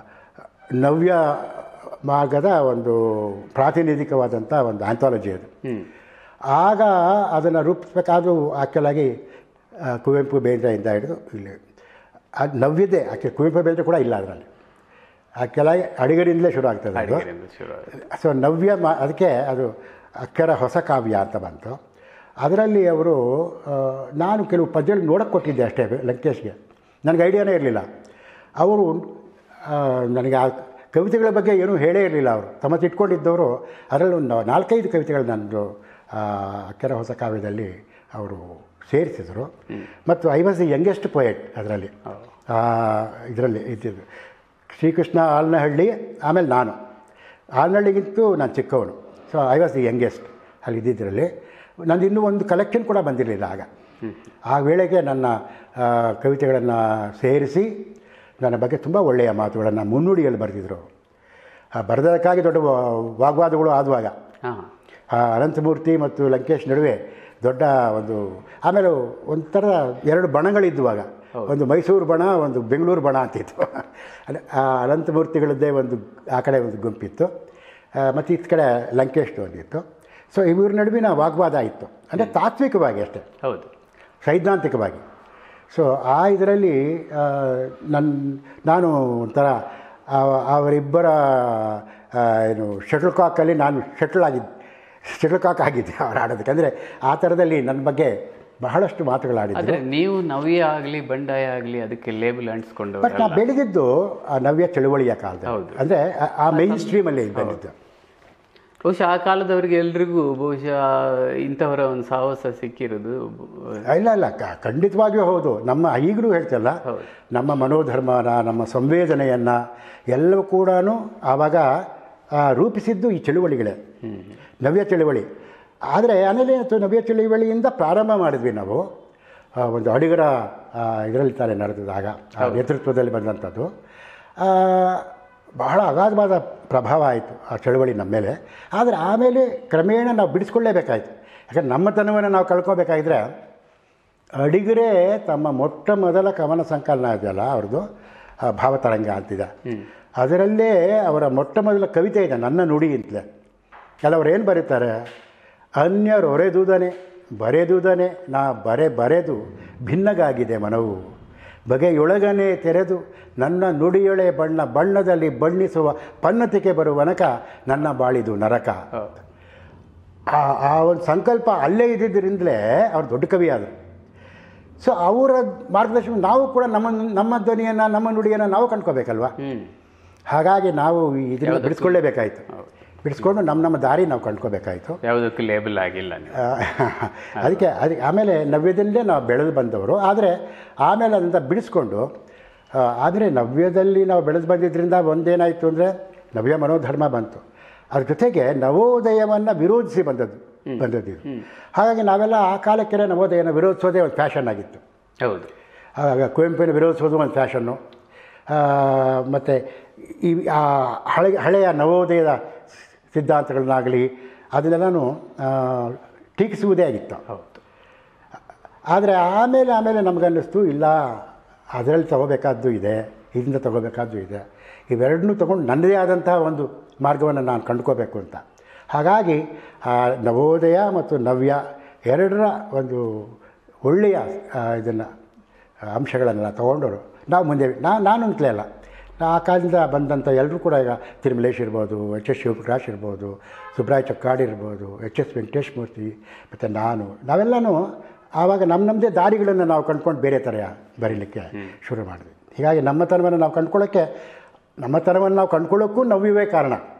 ನವ್ಯ ಮಾರ್ಗದ ಒಂದು ಪ್ರಾತಿನಿಧಿಕವಾದಂಥ ಒಂದು ಆ್ಯಂಥಾಲಜಿ ಅದು ಹ್ಮ್ ಆಗ ಅದನ್ನು ರೂಪಿಸ್ಬೇಕಾದ್ರೂ ಆಕ್ಚುಲಾಗಿ ಆ, ಕುವೆಂಪು ಬೇಂದ್ರೆಯಿಂದ ಹಿಡಿದು ಇಲ್ಲಿ ಅದು ನವ್ಯತೆ ಆಕೆ ಕುವೆಂಪು ಬೇಂದ್ರೆ ಕೂಡ ಇಲ್ಲ ಅದರಲ್ಲಿ ಆಕ್ಚುಲಾಗಿ ಅಡಿಗರಿಂದಲೇ ಶುರು ಆಗ್ತದೆ ಅದು ಅಡಿಗೆಯಿಂದ ಶುರು ಆಗುತ್ತೆ. ಸೊ ನವ್ಯ ಮಾ ಅದಕ್ಕೆ ಅದು ಅಕ್ಷರ ಹೊಸ ಕಾವ್ಯ ಅಂತ ಬಂತು ಅದರಲ್ಲಿ ಅವರು ಆ, ನಾನು ಕೆಲವು ಪದ್ಯಗಳು ನೋಡೋಕ್ಕೆ ಕೊಟ್ಟಿದ್ದೆ ಅಷ್ಟೇ ಲಂಕೇಶ್ಗೆ ನನಗೆ ಐಡಿಯಾನೇ ಇರಲಿಲ್ಲ ಅವರು ಆ, ನನಗೆ ಆ ಕವಿತೆಗಳ ಬಗ್ಗೆ ಏನೂ ಹೇಳೇ ಇರಲಿಲ್ಲ ಅವರು ತಮ್ಮ ಇಟ್ಕೊಂಡಿದ್ದವರು ಅದರಲ್ಲಿ ಒಂದು ನಾಲ್ಕೈದು ಕವಿತೆಗಳು ನಂದು ಆ, ಅಕ್ಷರ ಹೊಸ ಕಾವ್ಯದಲ್ಲಿ ಅವರು ಸೇರಿಸಿದರು ಮತ್ತು I was the youngest poet ಅದರಲ್ಲಿ ಇದರಲ್ಲಿ ಇದ್ದಿದ್ದು ಶ್ರೀಕೃಷ್ಣ ಆಲ್ನಹಳ್ಳಿ ಆಮೇಲೆ ನಾನು ಆಲ್ನಹಳ್ಳಿಗಿಂತೂ ನಾನು ಚಿಕ್ಕವನು so I was the youngest ಅಲ್ಲಿ ಇದ್ದಿದ್ದರಲ್ಲಿ ನಂದು ಇನ್ನೂ ಒಂದು ಕಲೆಕ್ಷನ್ ಕೂಡ ಬಂದಿರಲಿಲ್ಲ ಆಗ ಆ ವೇಳೆಗೆ ನನ್ನ ಕವಿತೆಗಳನ್ನು ಸೇರಿಸಿ ನನ್ನ ಬಗ್ಗೆ ತುಂಬ ಒಳ್ಳೆಯ ಮಾತುಗಳನ್ನು ಮುನ್ನುಡಿಯಲ್ಲಿ ಬರೆದಿದ್ರು ಆ ಬರೆದಕ್ಕಾಗಿ ದೊಡ್ಡ ವಾ- ವಾಗ್ವಾದಗಳು ಆದುವಾಗ ಹಾ ಆ ಅನಂತಮೂರ್ತಿ ಮತ್ತು ಲಂಕೇಶ್ ನಡುವೆ ದೊಡ್ಡ ಒಂದು ಆಮೇಲೆ ಒಂಥರ ಎರಡು ಬಣಗಳಿದ್ದುವಾಗ ಒಂದು ಮೈಸೂರು ಬಣ ಒಂದು ಬೆಂಗಳೂರು ಬಣ ಅಂತಿತ್ತು ಅಲ್ಲ, ಆ ಅನಂತಮೂರ್ತಿಗಳದ್ದೇ ಒಂದು ಆ ಕಡೆ ಒಂದು ಗುಂಪಿತ್ತು ಆ, ಮತ್ತು ಈ ಕಡೆ ಲಂಕೇಶ್ದು ಒಂದಿತ್ತು ಸೊ ಇವ್ರ ನಡುವಿನ ವಾಗ್ವಾದ ಇತ್ತು ಅಂದರೆ ತಾತ್ವಿಕವಾಗಿ ಅಷ್ಟೇ ಹೌದು ಸೈದ್ಧಾಂತಿಕವಾಗಿ ಸೊ ಆ ಇದರಲ್ಲಿ ಆ, ನನ್ನ ನಾನು ಒಂಥರ ಆ- ಅವರಿಬ್ಬರ ಆ, ಏನು ಶಟಲ್ ಕಾಕಲ್ಲಿ ನಾನು ಶಟಲ್ ಆಗಿದ್ದು ಶಟಲ್ ಕಾಕ್ ಆಗಿದ್ದೆ ಅವ್ರು ಆಡೋದಕ್ಕೆ ಅಂದರೆ ಆ ಥರದಲ್ಲಿ ನನ್ನ ಬಗ್ಗೆ ಬಹಳಷ್ಟು ಮಾತುಗಳಾಡಿದ್ದೆ ಆದ್ರೆ ನೀವು ನವ್ಯ ಆಗ್ಲಿ ಬಂಡಾಯ ಆಗ್ಲಿ ಅದಕ್ಕೆ ಲೇಬಲ್ ಅಂಟಿಸ್ಕೊಂಡು ಬಟ್ ನಾ ಬೆಳೆದಿದ್ದು ಆ ನವ್ಯ ಚಳುವಳಿಯ ಕಾಲದಲ್ಲಿ ಹೌದು. ಅಂದರೆ ಆ- ಆ ಮೈನ್ ಸ್ಟ್ರೀಮಲ್ಲಿ ಬಂದಿದ್ದು ಬಹುಶಃ ಆ ಕಾಲದವರಿಗೆ ಎಲ್ರಿಗೂ ಬಹುಶಃ ಇಂಥವರ ಒಂದು ಸಾಹಸ ಸಿಕ್ಕಿರೋದು ಇಲ್ಲ ಇಲ್ಲ ಕ- ಖಂಡಿತವಾಗಿಯೂ ಹೌದು ನಮ್ಮ ಈಗಲೂ ಹೇಳ್ತಲ್ಲ ಹೌದು. ನಮ್ಮ ಮನೋಧರ್ಮನ ನಮ್ಮ ಸಂವೇದನೆಯನ್ನು ಎಲ್ಲವೂ ಕೂಡ ಆವಾಗ ಆ, ರೂಪಿಸಿದ್ದು ಈ ಚಳುವಳಿಗಳೇ ನವ್ಯ ಚಳುವಳಿ ಆದರೆ ಆಮೇಲೆ ಅದು ನವ್ಯ ಚಳುವಳಿಯಿಂದ ಪ್ರಾರಂಭ ಮಾಡಿದ್ವಿ ನಾವು ಆ, ಒಂದು ಅಡಿಗರ ಇದರಲ್ಲಿ ತಾನೇ ನಡೆದಾಗ ಆ ನೇತೃತ್ವದಲ್ಲಿ ಬಂದಂಥದ್ದು ಆ, ಬಹಳ ಅಗಾಧವಾದ ಪ್ರಭಾವ ಆಯಿತು ಆ ಚಳುವಳಿ ನಮ್ಮ ಮೇಲೆ ಆದರೆ ಆಮೇಲೆ ಕ್ರಮೇಣ ನಾವು ಬಿಡಿಸ್ಕೊಳ್ಳೇಬೇಕಾಯ್ತು ಯಾಕಂದ್ರೆ ನಮ್ಮತನವನ್ನು ನಾವು ಕಳ್ಕೊಬೇಕಾಗಿದ್ರೆ ಅಡಿಗರೇ ತಮ್ಮ ಮೊಟ್ಟ ಮೊದಲ ಕವನ ಸಂಕಲನ ಇದೆಯಲ್ಲ ಅವ್ರದ್ದು ಆ, ಭಾವತರಂಗ ಅಂತಿದೆ ಅದರಲ್ಲೇ ಅವರ ಮೊಟ್ಟ ಮೊದಲ ಕವಿತೆ ಇದೆ ನನ್ನ ನುಡಿ ಅಂತಲೇ ಕೆಲವರು ಏನು ಬರೀತಾರೆ ಅನ್ಯರೊರೆದುದನೆ ಬರೆದುದನೆ ನಾ ಬರೆ ಬರೆದು ಭಿನ್ನಗಾಗಿದೆ ಮನವು ಬಗೆಯೊಳಗನೆ ತೆರೆದು ನನ್ನ ನುಡಿಯೊಳೆ ಬಣ್ಣ ಬಣ್ಣದಲ್ಲಿ ಬಣ್ಣಿಸುವ ಪನ್ನತಿಕೆ ಬರುವನಕ ನನ್ನ ಬಾಳಿದು ನರಕ ಆ ಆ ಒಂದು ಸಂಕಲ್ಪ ಅಲ್ಲೇ ಇದ್ದಿದ್ದರಿಂದಲೇ ಅವ್ರು ದೊಡ್ಡ ಕವಿ ಆದರು ಸೊ ಅವರ ಮಾರ್ಗದರ್ಶನ ನಾವು ಕೂಡ ನಮ್ಮ ನಮ್ಮ ಧ್ವನಿಯನ್ನು ನಮ್ಮ ನುಡಿಯನ್ನು ನಾವು ಕಂಡ್ಕೋಬೇಕಲ್ವಾ ಹ್ಞೂ ಹಾಗಾಗಿ ನಾವು ಇದನ್ನು ಬಿಡಿಸ್ಕೊಳ್ಳೇಬೇಕಾಯ್ತು ಬಿಡಿಸ್ಕೊಂಡು ನಮ್ಮ ನಮ್ಮ ದಾರಿ ನಾವು ಕಂಡ್ಕೋಬೇಕಾಯ್ತು ಯಾವುದಕ್ಕೂ ಲೇಬಲ್ ಆಗಿಲ್ಲ ನೀವು ಆ, ಅದಕ್ಕೆ ಅದಕ್ಕೆ ಆಮೇಲೆ ನವ್ಯದಲ್ಲೇ ನಾವು ಬೆಳೆದು ಬಂದವರು ಆದರೆ ಆಮೇಲೆ ಅದನ್ನು ಬಿಡಿಸ್ಕೊಂಡು ಆ, ಆದರೆ ನವ್ಯದಲ್ಲಿ ನಾವು ಬೆಳೆದು ಬಂದಿದ್ದರಿಂದ ಒಂದೇನಾಯಿತು ಅಂದರೆ ನವ್ಯ ಮನೋಧರ್ಮ ಬಂತು ಅದ್ರ ಜೊತೆಗೆ ನವೋದಯವನ್ನು ವಿರೋಧಿಸಿ ಬಂದದ್ದು ಬಂದದ್ದು ಇದು ಹಾಗಾಗಿ ನಾವೆಲ್ಲ ಆ ಕಾಲಕ್ಕೆ ನವೋದಯನ ವಿರೋಧಿಸೋದೇ ಒಂದು ಫ್ಯಾಷನ್ ಆಗಿತ್ತು ಹೌದು ಆಗ ಕುವೆಂಪುವಿನ ವಿರೋಧಿಸೋದು ಒಂದು ಫ್ಯಾಷನ್ನು ಮತ್ತು ಈ ಆ ಹಳೆ ಹಳೆಯ ನವೋದಯದ ಸಿದ್ಧಾಂತಗಳನ್ನಾಗಲಿ ಅದನ್ನೆಲ್ಲನೂ ಆ, ಟೀಕಿಸುವುದೇ ಆಗಿತ್ತು ಹೌದು ಆದರೆ ಆಮೇಲೆ ಆಮೇಲೆ ನಮಗನ್ನಿಸ್ತು ಇಲ್ಲ ಅದರಲ್ಲಿ ತಗೋಬೇಕಾದ್ದು ಇದೆ ಇದರಿಂದ ತಗೋಬೇಕಾದ್ದು ಇದೆ ಇವೆರಡನ್ನೂ ತೊಗೊಂಡು ನನ್ನದೇ ಆದಂತಹ ಒಂದು ಮಾರ್ಗವನ್ನು ನಾನು ಕಂಡುಕೋಬೇಕು ಅಂತ ಹಾಗಾಗಿ ಆ ನವೋದಯ ಮತ್ತು ನವ್ಯ ಎರಡರ ಒಂದು ಒಳ್ಳೆಯ ಇದನ್ನು ಅಂಶಗಳನ್ನು ತಗೊಂಡವರು ನಾವು ಮುಂದೆ ನಾ ನಾನು ಅಂತಲೇ ಅಲ್ಲ ಆ ಕಾಲದಿಂದ ಬಂದಂಥ ಎಲ್ಲರೂ ಕೂಡ ಈಗ ತಿರುಮಲೇಶ್ ಇರ್ಬೋದು ಎಚ್ ಎಸ್ ಶಿವಪ್ರಕಾಶ್ ಇರ್ಬೋದು ಸುಬ್ರಾಯ್ ಚಕ್ಕಾಡಿ ಇರ್ಬೋದು ಎಚ್ ಎಸ್ ವೆಂಕಟೇಶ್ ಮೂರ್ತಿ ಮತ್ತು ನಾನು ನಾವೆಲ್ಲನೂ ಆವಾಗ ನಮ್ಮ ನಮ್ಮದೇ ದಾರಿಗಳನ್ನು ನಾವು ಕಂಡ್ಕೊಂಡು ಬೇರೆ ಥರ ಬರೀಲಿಕ್ಕೆ ಶುರು ಮಾಡಿದ್ವಿ ಹೀಗಾಗಿ ನಮ್ಮ ತನವನ್ನು ನಾವು ಕಂಡ್ಕೊಳ್ಳೋಕ್ಕೆ ನಮ್ಮ ತನವನ್ನು ನಾವು ಕಂಡ್ಕೊಳ್ಳೋಕ್ಕೂ ನವ್ಯವೇ ಕಾರಣ